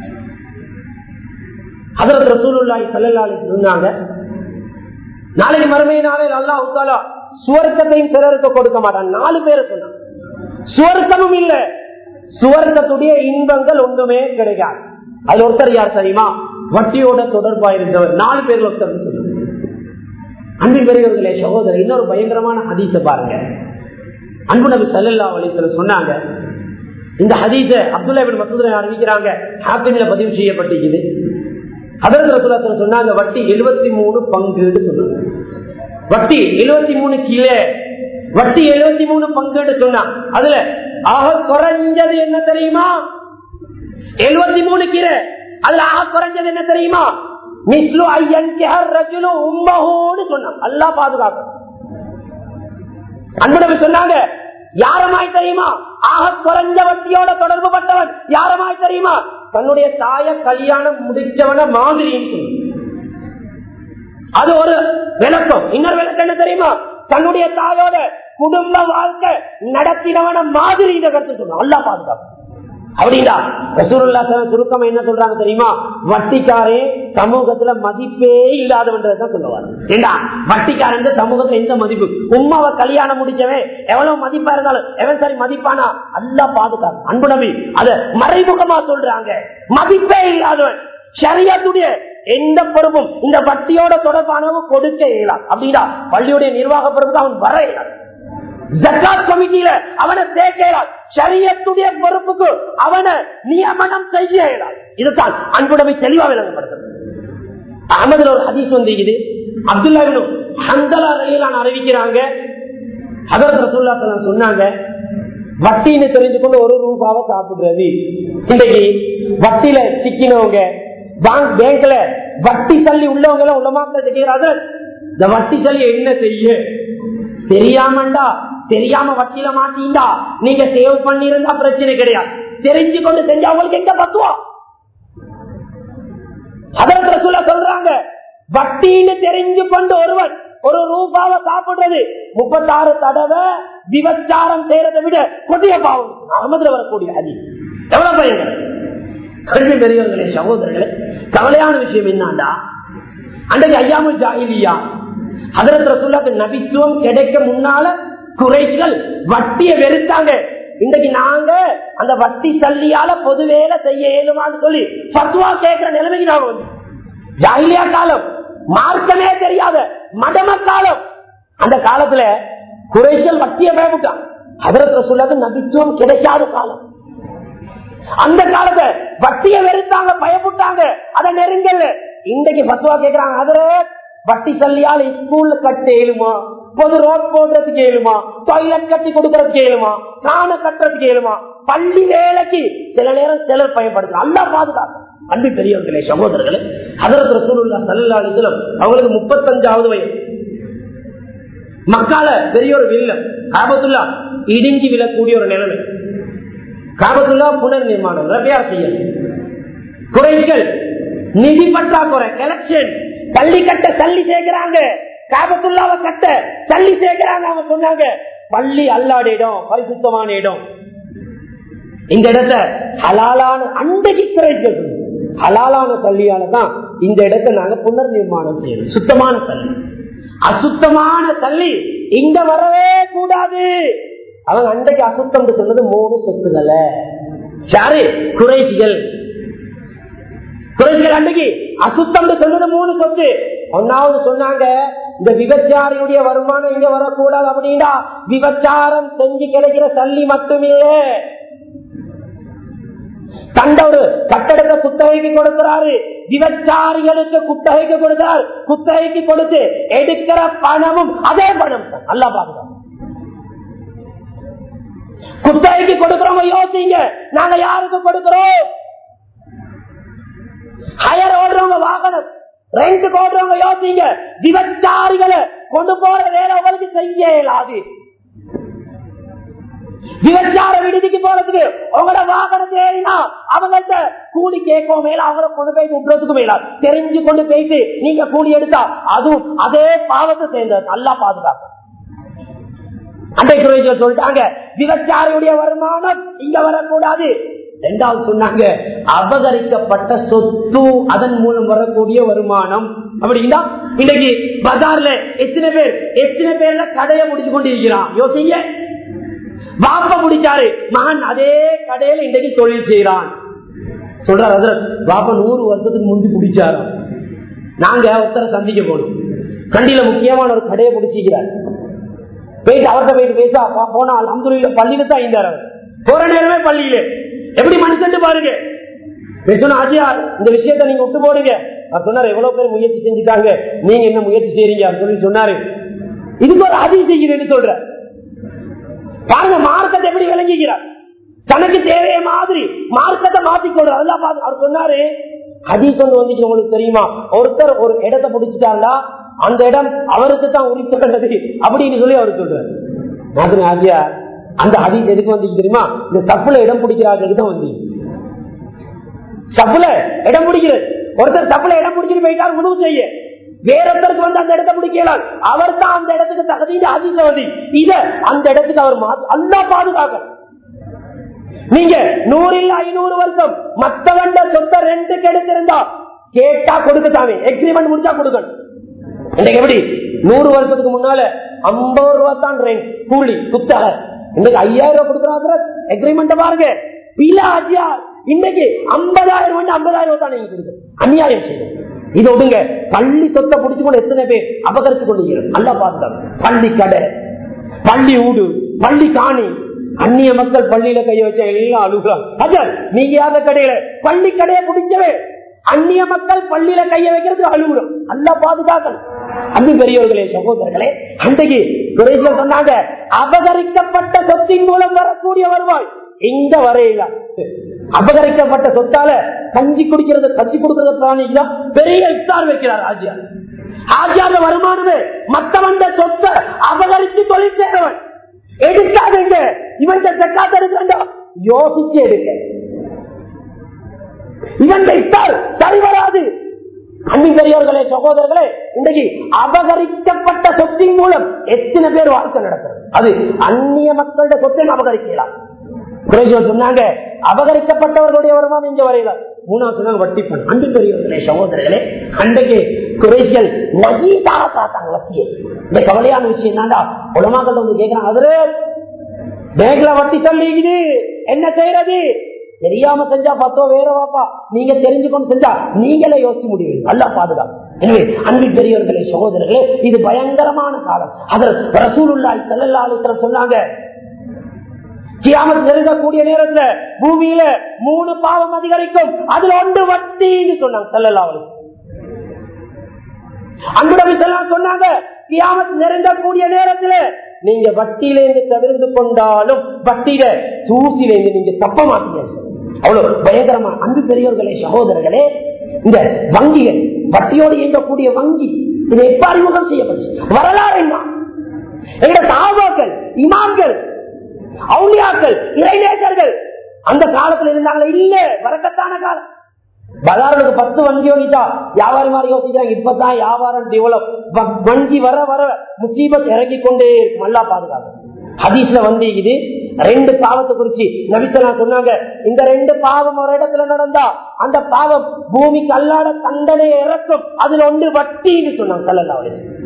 அதற்கு ரசூலுல்லாஹி ஸல்லல்லாஹு அலைஹி சொன்னாங்க நாளைக்கு மறுமை நாளில் அல்லாஹ் உத்தாலா சுவர்க்கத்தையும் சிலருக்கு கொடுக்க மாட்டான் நாலு பேரை சொன்னான் சுவர்க்கமும் இல்ல சுவர்க்கத்துடைய இன்பங்கள் ஒன்றுமே கிடைக்காது அதுல ஒருத்தர் யார் தெரியுமா வட்டியோட தொடர்பா இருந்தவர் நாலு பேர் ஒருத்தர் சொன்னாங்க அன்பின் பெரியவர்களே சகோதரர் இன்னொரு பயங்கரமான ஹதீஸ பாருங்க அன்பு நபி சல்லல்லா அலிஸ்வர சொன்னாங்க இந்த ஹதீஸ அப்துல்லா பின் மசூத் அறிவிக்கிறாங்க ஹாப்பிமில பதிவு செய்யப்பட்டிருக்குது அதற்கு ரசூலாத்துல சொன்னாங்க வட்டி எழுபத்தி மூணு பங்குன்னு சொன்னாங்க வட்டி எழுபத்தி மூணு கீழே வட்டி எழுபத்தி மூணு பங்குன்னு சொன்னாங்க அதுல ஆக குறைஞ்சது என்ன தெரியுமா எழுபத்தி மூணு கீரை அதுல ஆக குறைஞ்சது என்ன தெரியுமா மிஸ்லு ஐயன் ரஜுலு உம்மஹோன்னு சொன்னாங்க அல்லா பாதுகாக்க அன்புடமை சொன்னாங்க யாரமாய் தெரியுமா ஆக குறைஞ்ச வட்டியோட தொடர்பு பட்டவன் யாரமாய் தெரியுமா தன்னுடைய தாய கல்யாணம் முடிச்சவன மாதிரி அது ஒரு விளக்கம் இன்னொரு விளக்கம் என்ன தெரியுமா தன்னுடைய தாயோட குடும்ப வாழ்க்கை நடத்தினவன மாதிரி இந்த கருத்து சொல்லுவோம் அல்லா பாதுகாப்பு அப்படின்னா ரசூருல்லா சுருக்கம் என்ன சொல்றாங்க தெரியுமா வட்டிக்காரே சமூகத்துல மதிப்பே இல்லாதவன்றதான் சொல்லுவாங்க ஏண்டா வட்டிக்காரன் சமூகத்துல எந்த மதிப்பு உமாவை கல்யாணம் முடிச்சவன் எவ்வளவு மதிப்பா இருந்தாலும் எவன் சரி மதிப்பானா அல்லா பாதுகாப்பு அன்பு நபி அத மறைமுகமா சொல்றாங்க மதிப்பே இல்லாதவன் சரியாத்துடைய எந்த பொறுப்பும் இந்த வட்டியோட தொடர்பானவங்க கொடுக்க இயலாம் அப்படின்னா பள்ளியுடைய நிர்வாக பொறுப்புக்கு அவன் வர இயலாது ஜக்காத் கமிட்டியில அவனை சேர்க்கிறார் சரியத்துடைய பொறுப்புக்கு அவனை நியமனம் செய்ய இயலாது இதுதான் அன்புடமை தெளிவா விளங்கப்படுகிறது அகமதுல ஒரு ஹதீஸ் வந்து இது அப்துல்லா ஹந்தலா ரயிலான அறிவிக்கிறாங்க அதற்கு ரசூல்லா ஸல்லல்லாஹு சொன்னாங்க வட்டின்னு தெரிஞ்சுக்கொண்டு ஒரு ரூபாவை சாப்பிடுறது இன்னைக்கு வட்டியில சிக்கினவங்க பேங்க் பேங்க்ல வட்டி தள்ளி உள்ளவங்க எல்லாம் உள்ளமாக்க செய்கிறாரு இந்த வட்டி தள்ளி என்ன செய்ய தெரியாமண்டா தெரியாம வட்டியில மாட்டீண்டா நீங்க சேவ் பண்ணிருந்தா பிரச்சனை கிடையாது தெரிஞ்சு கொண்டு செஞ்சா அவங்களுக்கு எங்க பத்துவம் அதற்கு சொல்ல சொல்றாங்க வட்டின்னு தெரிஞ்சு கொண்டு ஒருவன் ஒரு ரூபாவை சாப்பிடுறது முப்பத்தாறு தடவை விபச்சாரம் செய்யறதை விட கொடிய பாவம் அகமதுல வரக்கூடிய அதி எவ்வளவு பயங்கரம் கல்வி பெரியவர்களே சகோதரர்களே கவலையான விஷயம் என்னண்டா அன்றைக்கு ஐயாமுல் ஜாகிலியா அதற்கு சொல்லாத நபித்துவம் கிடைக்க முன்னால குறைகள் வட்டிய வெறுத்தாங்க இன்றைக்கு நாங்க அந்த வட்டி தள்ளியால பொது வேலை செய்ய இயலுமான்னு சொல்லி பத்துவா கேட்கிற நிலைமைக்கு நாங்க வந்து ஜாகிலியா காலம் மார்க்கமே தெரியாத மடம காலம் அந்த காலத்துல குறைகள் வட்டிய பயப்பட்டான் அதற்கு சொல்லாத நபித்துவம் கிடைக்காத காலம் அந்த காலத்தை வட்டிய வெறுத்தாங்க பயப்பட்டாங்க அதை நெருங்கல இன்றைக்கு பத்துவா கேட்கிறாங்க அதுல வட்டி தள்ளியால் ஸ்கூல்ல கட்ட இயலுமா பொது ரோட் போடுறதுக்கு இயலுமா டாய்லெட் கட்டி கொடுக்கறதுக்கு இயலுமா காண கட்டுறதுக்கு இயலுமா பள்ளி வேலைக்கு சில நேரம் சிலர் பயன்படுத்து அல்லா பாதுகாப்பு அன்பு பெரியவர்களே சகோதரர்களே அதற்கு ரசூலுல்லா சல்லா அலிஸ்லம் அவங்களுக்கு முப்பத்தஞ்சாவது வயது மக்கால பெரிய ஒரு வில்லம் காபத்துல்லா இடிஞ்சி விழக்கூடிய ஒரு நிலைமை காபத்துல்லா புனர் நிர்மாணம் ரபியார் செய்யணும் குறைகள் நிதி பற்றாக்குறை கலெக்ஷன் பள்ளி கட்ட சல்லி சேர்க்கிறாங்க காபத்துள்ளாவை கட்ட சல்லி சேர்க்கிறாங்க அவங்க சொன்னாங்க பள்ளி அல்லாட இடம் பரிசுத்தமான இடம் இந்த இடத்த ஹலாலான அண்டைக்கு குறைகள் ஹலாலான தள்ளியால தான் இந்த இடத்தை நாங்க புனர் நிர்மாணம் செய்யணும் சுத்தமான தள்ளி அசுத்தமான தள்ளி இங்க வரவே கூடாது அவங்க அண்டைக்கு அசுத்தம் சொன்னது மூணு சொத்துக்களை யாரு குறைசிகள் குறைசிகள் அன்றைக்கு அசுத்தம் சொன்னது மூணு சொத்து ஒன்னாவது சொன்னாங்க இந்த விபச்சாரியுடைய வருமானம் இங்க வரக்கூடாது அப்படின்னா விபச்சாரம் செஞ்சு கிடைக்கிற சல்லி மட்டுமே கண்ட ஒரு கட்டடத்தை குத்தகைக்கு கொடுக்கிறாரு விபச்சாரிகளுக்கு குத்தகைக்கு கொடுக்கிறார் குத்தகைக்கு கொடுத்து எடுக்கிற பணமும் அதே பணம் தான் நல்லா பாருங்க குத்தகைக்கு கொடுக்கிறவங்க யோசிங்க நாங்க யாருக்கு கொடுக்கிறோம் ஹயர் ஓடுறவங்க வாகனம் ரெண்டு ஓடுறவங்க யோசிங்க விபச்சாரிகளை கொண்டு போற வேலை உங்களுக்கு செய்ய இயலாது விபச்சார விடுதிக்கு போறதுக்கு உங்களோட வாகனத்தை ஏறினா அவங்கள்ட்ட கூலி கேட்கவும் மேல அவங்கள கொண்டு போய் விடுறதுக்கு மேல தெரிஞ்சு கொண்டு போயிட்டு நீங்க கூலி எடுத்தா அதுவும் அதே பாவத்தை சேர்ந்தது நல்லா பாதுகாப்பு அண்டை துறையில சொல்லிட்டாங்க விபச்சாரியுடைய வருமானம் இங்க வரக்கூடாது ரெண்டாவது சொன்னாங்க அபகரிக்கப்பட்ட சொத்து அதன் மூலம் வரக்கூடிய வருமானம் அப்படின்னா இன்னைக்கு பஜார்ல எத்தனை பேர் எத்தனை பேர்ல கடையை முடிச்சு கொண்டிருக்கிறான் யோசிங்க பாப்ப முடிச்சாரு மகன் அதே கடையில இன்றைக்கு தொழில் செய்யறான் சொல்றாரு பாப்பா நூறு வருஷத்துக்கு முந்தி பிடிச்சாரு நாங்க ஒருத்தரை சந்திக்க போனோம் கண்டியில முக்கியமான ஒரு கடையை பிடிச்சிக்கிறார் போயிட்டு அவர்கிட்ட போயிட்டு பேசா போனா அலமதுல பள்ளியில தான் இருந்தார் அவர் போற நேரமே பள்ளியில எப்படி மனுஷன் பாருங்க பேசணும் ஆச்சியார் இந்த விஷயத்த நீங்க விட்டு போடுங்க அவர் சொன்னாரு எவ்வளவு பேர் முயற்சி செஞ்சுட்டாங்க நீங்க என்ன முயற்சி செய்யறீங்க சொல்லி சொன்னாரு இதுக்கு ஒரு அதி செய்கிறேன்னு சொல்ற பாருங்க மார்க்கத்தை எப்படி விளங்குகிறார் தனக்கு தேவைய மாதிரி மார்க்கத்தை மாத்திக்கொள்றார் அதெல்லாம் அவர் சொன்னாரு அதி கொண்டு வந்துச்சு உங்களுக்கு தெரியுமா ஒருத்தர் ஒரு இடத்தை பிடிச்சிட்டாங்களா அந்த இடம் அவருக்கு தான் உரித்தது அப்படின்னு சொல்லி அவர் சொல்றாரு மாதிரி ஆகியா அந்த ஹதீஸ் எதுக்கு வந்துச்சு தெரியுமா இந்த சப்புல இடம் பிடிக்கிறார்களுக்கு தான் வந்து சப்புல இடம் பிடிக்கிறது ஒருத்தர் சப்புல இடம் பிடிச்சிட்டு போயிட்டார் உணவு செய்ய வேறொருத்தருக்கு வந்து அந்த இடத்தை பிடிக்கலாம் அவர் தான் அந்த இடத்துக்கு தகுதியில் அதிக வந்து இத அந்த இடத்துக்கு அவர் அல்லா பாதுகாக்க நீங்க நூறில் ஐநூறு வருஷம் மத்தவண்ட சொத்த ரெண்டுக்கு எடுத்திருந்தா கேட்டா கொடுக்கத்தாமே எக்ரிமெண்ட் முடிச்சா கொடுக்கணும் இன்னைக்கு எப்படி நூறு வருஷத்துக்கு முன்னால ஐம்பது ரூபா தான் ரெண்ட் கூலி குத்தக இன்னைக்கு ஐயாயிரம் ரூபாய் கொடுக்குறாங்க எக்ரிமெண்ட் பாருங்க பில ஆஜியார் இன்னைக்கு ஐம்பதாயிரம் வந்து ஐம்பதாயிரம் ரூபாய் தான் நீங்க கொடுக்க அநியாயம் செய்யும் இது விடுங்க பள்ளி சொத்தை பிடிச்சு கொண்டு எத்தனை பேர் அபகரிச்சு கொண்டு நல்லா பார்த்தாங்க பள்ளி கடை பள்ளி ஊடு பள்ளி காணி அந்நிய மக்கள் பள்ளியில கைய வச்சா எல்லாம் அழுகுறாங்க நீங்க யார கடையில பள்ளி கடையை பிடிச்சவே அந்நிய மக்கள் பள்ளியில கைய வைக்கிறது அழுகுறோம் நல்லா பாதுகாக்கணும் அன்பு பெரியவர்களே சகோதரர்களே அன்றைக்கு குறைகள் சொன்னாங்க அபகரிக்கப்பட்ட சொத்தின் மூலம் வரக்கூடிய வருவாய் இங்க வரையில அபகரிக்கப்பட்ட சொத்தால கஞ்சி குடிக்கிறது கஞ்சி கொடுக்கிறது பிராணிக்கு பெரிய இஃப்தார் வைக்கிறார் ஆஜியார் ஆஜியார் வருமானமே மத்தவண்ட சொத்தை அபகரிச்சு தொழில் செய்றவன் எடுக்காதீங்க இவன் செக்காத்த எடுக்க யோசிச்சு எடுக்க இவன் இஃப்தார் சரி வராது அன்பு பெரியவர்களே சகோதரர்களே இன்றைக்கு அபகரிக்கப்பட்ட சொத்தின் மூலம் எத்தனை பேர் வாழ்க்கை நடக்கிறது அது அந்நிய மக்களுடைய சொத்தை அபகரிக்கலாம் குறைஜோர் சொன்னாங்க அபகரிக்கப்பட்டவர்களுடைய வருமானம் இங்க வரையில மூணாவது சொன்னாங்க வட்டி பணம் அன்பு பெரியவர்களே சகோதரர்களே அன்றைக்கு குறைசிகள் நஜீதாக பார்த்தாங்க வட்டியை இந்த கவலையான விஷயம் தாண்டா உலமாக்கள் வந்து கேட்கிறாங்க அதுல பேங்க்ல வட்டி சொல்லிக்குது என்ன செய்யறது தெரியாம செஞ்சா பத்தோ வேற வாப்பா நீங்க தெரிஞ்சுக்கொண்டு செஞ்சா நீங்களே யோசிச்சு முடிவு நல்லா பாதுகாப்பு எனவே அன்பு பெரியவர்களே சகோதரர்களே இது பயங்கரமான காலம் அதில் ரசூலுல்லாய் செல்லல்லாலும் சொன்னாங்க கியாமத் நெருங்கக்கூடிய நேரத்துல பூமியில மூணு பாவம் அதிகரிக்கும் அதுல ஒன்று வட்டின்னு சொன்னாங்க செல்லல்லாவலும் அன்புடவி செல்லாம் சொன்னாங்க கியாமத் நெருங்கக்கூடிய நேரத்துல நீங்க வட்டியிலேருந்து தவிர்த்து கொண்டாலும் வட்டியில தூசிலேருந்து நீங்க தப்ப மாட்டீங்க அவ்வளவு பயங்கரமா அன்பு பெரியவர்களே சகோதரர்களே இந்த வங்கிகள் வட்டியோடு இயங்கக்கூடிய வங்கி இது எப்ப அறிமுகம் செய்யப்பட்டு வரலாறு என்ன எங்க சாபாக்கள் இமாம்கள் அவுளியாக்கள் இறைநேசர்கள் அந்த காலத்துல இருந்தாங்களே இல்ல வரக்கத்தான காலம் பஜாருக்கு பத்து வங்கி யோசிச்சா வியாபாரி மாதிரி யோசிக்கிறாங்க இப்பதான் வியாபாரம் டெவலப் வங்கி வர வர முசீபத் இறங்கி கொண்டே இருக்கும் நல்லா பாதுகாப்பு ஹதீஸ்ல வந்து இது ரெண்டு பாவத்தை குறிச்சு நபிசலா சொன்னாங்க இந்த ரெண்டு பாவம் ஒரு இடத்துல நடந்தா அந்த பாவம் பூமிக்கு அல்லாத தண்டனையை இறக்கும் அதுல ஒன்று வட்டின்னு சொன்னாங்க சல்லல்லா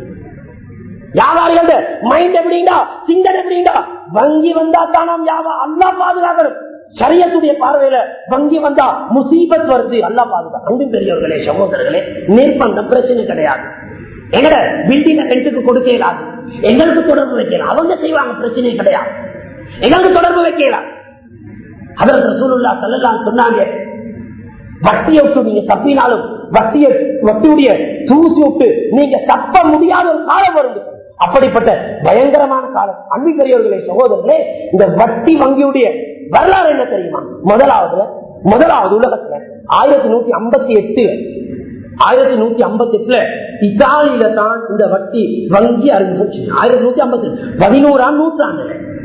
வியாபாரிகள் மைண்ட் எப்படின்னா சிந்தனை எப்படின்னா வங்கி வந்தா தான் நாம் வியாபா அல்லா பாதுகாக்கணும் சரியத்துடைய பார்வையில வங்கி வந்தா முசீபத் வருது அல்லா பாதுகா அன்பும் பெரியவர்களே சகோதரர்களே நிர்பந்தம் பிரச்சனை கிடையாது எங்கட பில்டிங் ரெண்டுக்கு கொடுக்க இயலாது எங்களுக்கு தொடர்பு வைக்கலாம் அவங்க செய்வாங்க பிரச்சனை கிடையாது எங்களுக்கு தொடர்பு வைக்கலாம் அதற்கு ரசூலுல்லா சல்லல்லாஹு சொன்னாங்க வட்டியை விட்டு நீங்க தப்பினாலும் வட்டிய வட்டியுடைய தூசி விட்டு நீங்க தப்ப முடியாத ஒரு காலம் வரும் அப்படிப்பட்ட பயங்கரமான காலம் அன்பு பெரியவர்களே சகோதரர்களே இந்த வட்டி வங்கியுடைய வரலாறு என்ன தெரியுமா முதலாவது முதலாவது உலகத்துல ஆயிரத்தி நூத்தி ஐம்பத்தி எட்டு ஆயிரத்தி நூத்தி ஐம்பத்தி எட்டுல இத்தாலியில தான் இந்த வட்டி வங்கி அறிமுகம் ஆயிரத்தி நூத்தி ஐம்பத்தி பதினோராம் நூற்றாண்டு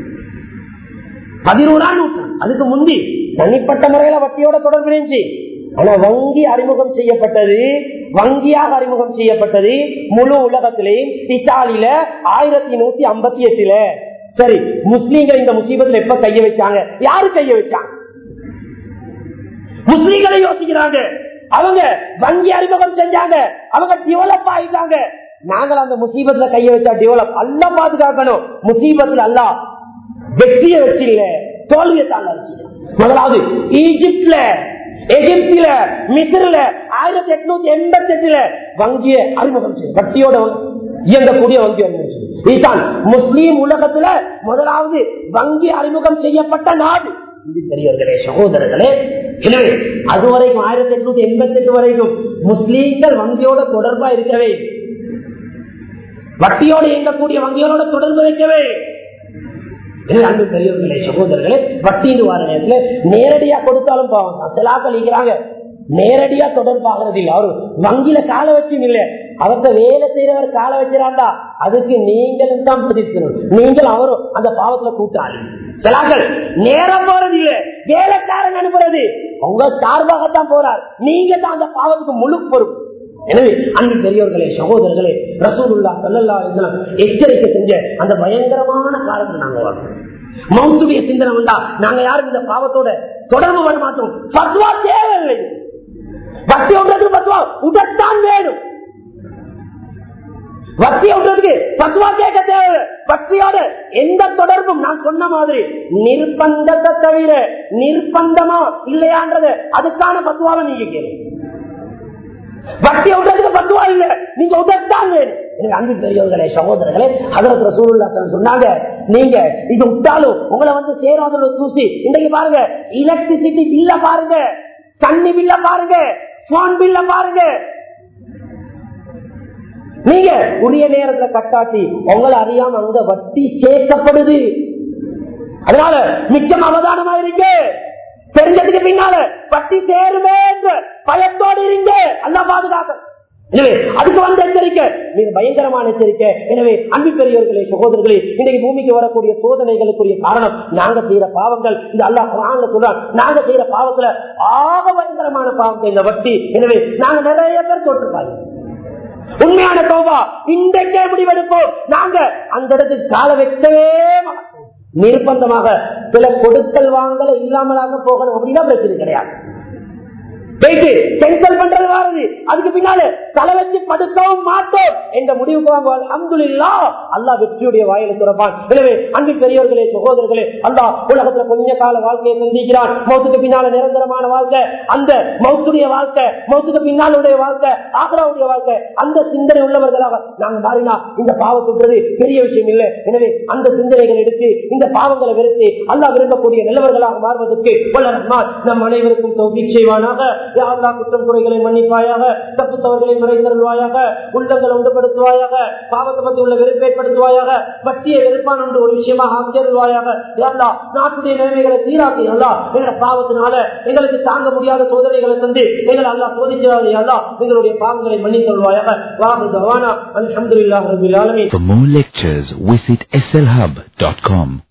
பதினோராம் நூற்றாண்டு அதுக்கு முந்தி தனிப்பட்ட முறையில வட்டியோட தொடர்பு இருந்துச்சு ஆனா வங்கி அறிமுகம் செய்யப்பட்டது வங்கியாக அறிமுகம் செய்யப்பட்டது முழு உலகத்திலேயும் இத்தாலியில ஆயிரத்தி நூத்தி ஐம்பத்தி எட்டுல சரி முஸ்லீம்கள் இந்த முசீபத்தில் எப்ப கைய வச்சாங்க யாரு கைய வச்சாங்க முஸ்லீம்களை யோசிக்கிறாங்க அவங்க வங்கி அறிமுகம் செஞ்சாங்க அவங்க டெவலப் ஆயிட்டாங்க நாங்கள் அந்த முசீபத்துல கைய வச்சா டெவலப் அல்ல பாதுகாக்கணும் முசீபத்துல அல்ல வெற்றியை வச்சு இல்ல தோல்வியை தாங்க முதலாவது ஈஜிப்ட்ல எகிப்தில மிசிறில ஆயிரத்தி எட்நூத்தி எண்பத்தி எட்டுல வங்கிய அறிமுகம் செய்யும் வட்டியோட இயங்கக்கூடிய வங்கி அறிமுகம் இதுதான் முஸ்லீம் உலகத்துல முதலாவது வங்கி அறிமுகம் செய்யப்பட்ட நாடு பெரியவர்களே சகோதரர்களே எனவே அது வரைக்கும் ஆயிரத்தி எட்நூத்தி எண்பத்தி எட்டு வரைக்கும் முஸ்லீம்கள் வங்கியோட தொடர்பா இருக்கவே வட்டியோடு இயங்கக்கூடிய வங்கிகளோட தொடர்பு வைக்கவே அன்பு பெரியவர்களே சகோதரர்களே வட்டின்னு வர நேரத்தில் நேரடியா கொடுத்தாலும் பாவம் சிலாக்கள் இருக்கிறாங்க நேரடியா தொடர்பாகிறது இல்லை அவரு வங்கியில கால வச்சும் இல்ல அவர்த்த வேலை செய்யறவர் கால வச்சிடாண்டா அதுக்கு நீங்களும் தான் பதிக்கணும் நீங்கள் அவரும் அந்த பாவத்துல கூட்டாளி சிலாக்கள் நேரம் போறது இல்ல வேலைக்காரன் அனுப்புறது உங்க சார்பாகத்தான் போறார் நீங்க தான் அந்த பாவத்துக்கு முழு பொறுப்பு எனவே அன்பு பெரியவர்களே சகோதரர்களே ரசூலுல்லா சல்லல்லா அலிஸ்லாம் எச்சரிக்கை செஞ்ச அந்த பயங்கரமான காலத்துல நாங்க வாழ்றோம் மௌத்துடைய சிந்தனை வந்தா நாங்க யாரும் இந்த பாவத்தோட தொடர்பு வர மாட்டோம் பத்வா தேவையில்லை வட்டி ஒன்றதுக்கு பத்வா உடத்தான் வேணும் வட்டி ஒன்றதுக்கு பத்வா கேட்க தேவை வட்டியோட எந்த தொடர்பும் நான் சொன்ன மாதிரி நிர்பந்தத்தை தவிர நிர்பந்தமா இல்லையான்றது அதுக்கான பத்வாவை நீங்க கேளுங்க வட்டி விடுறதுக்கு பத்துவா இல்ல நீங்க உதத்தான் வேணும் எனக்கு அன்பு பெரியவர்களே சகோதரர்களே அதற்கு சூழ்நிலை சொன்னாங்க நீங்க இது விட்டாலும் உங்களை வந்து சேராத தூசி இன்றைக்கு பாருங்க எலக்ட்ரிசிட்டி பில்ல பாருங்க தண்ணி பில்ல பாருங்க போன் பில்ல பாருங்க நீங்க உரிய நேரத்துல கட்டாட்டி உங்களை அறியாம அங்க வட்டி சேர்க்கப்படுது அதனால மிச்சம் அவதானமா இருக்கு தெரிஞ்சதுக்கு பின்னால பட்டி சேருமே பயத்தோடு இருங்க அல்லா பாதுகாக்க எனவே அதுக்கு வந்த எச்சரிக்கை மிக பயங்கரமான எச்சரிக்கை எனவே அன்பு பெரியவர்களே சகோதரர்களே இன்றைக்கு பூமிக்கு வரக்கூடிய சோதனைகளுக்குரிய காரணம் நாங்க செய்யற பாவங்கள் இந்த அல்லா குரான்ல சொல்றாங்க நாங்க செய்யற பாவத்துல ஆக பயங்கரமான பாவங்கள் இந்த வட்டி எனவே நாங்க நிறைய பேர் தோற்றுப்பாங்க உண்மையான தோபா இன்றைக்கே முடிவெடுப்போம் நாங்க அந்த இடத்துக்கு கால வைக்கவே மாட்டோம் நிர்பந்தமாக சில கொடுக்கல் வாங்கல இல்லாமலாக போகணும் அப்படின்னா பிரச்சனை கிடையாது போயிட்டு கேன்சல் பண்றது வாருது அதுக்கு பின்னால தலை வச்சு படுக்கவும் மாட்டோம் என்ற முடிவுக்கு வாங்குவாங்க அங்குல்லா அல்லா வெற்றியுடைய வாயில துறப்பான் எனவே அன்பு பெரியவர்களே சகோதரர்களே அல்லா உலகத்துல கொஞ்ச கால வாழ்க்கையை சந்திக்கிறான் மௌத்துக்கு பின்னால நிரந்தரமான வாழ்க்கை அந்த மௌத்துடைய வாழ்க்கை மௌத்துக்கு பின்னாலுடைய வாழ்க்கை ஆக்ராவுடைய வாழ்க்கை அந்த சிந்தனை உள்ளவர்களாக நாங்கள் மாறினா இந்த பாவத்துன்றது பெரிய விஷயம் இல்லை எனவே அந்த சிந்தனைகள் எடுத்து இந்த பாவங்களை வெறுத்து அல்லா விரும்பக்கூடிய நல்லவர்களாக மாறுவதற்கு வல்லரஹ்மான் நம் அனைவருக்கும் தௌஃபீக் செய்வானாக யா அல்லாஹ் குற்றம் குறைகளை மன்னிப்பாயாக தப்பு தவறுகளை மறைந்தருள்வாயாக உள்ளங்களை உண்டுபடுத்துவாயாக பாவத்தை பற்றி உள்ள வெறுப்பேற்படுத்துவாயாக வட்டியை வெறுப்பான் என்று ஒரு விஷயமாக ஆக்கியருள்வாயாக யா அல்லாஹ் நாட்டுடைய நிலைமைகளை சீராக்கி அல்லா எங்களோட பாவத்தினால எங்களுக்கு தாங்க முடியாத சோதனைகளை தந்து எங்களை அல்லா சோதிச்சாதே அல்லா எங்களுடைய பாவங்களை மன்னித்தருள்வாயாக வாஹு தவானா அல்ஹம்துலில்லாஹி ரபில் ஆலமீன் For more lectures, visit slhub.com.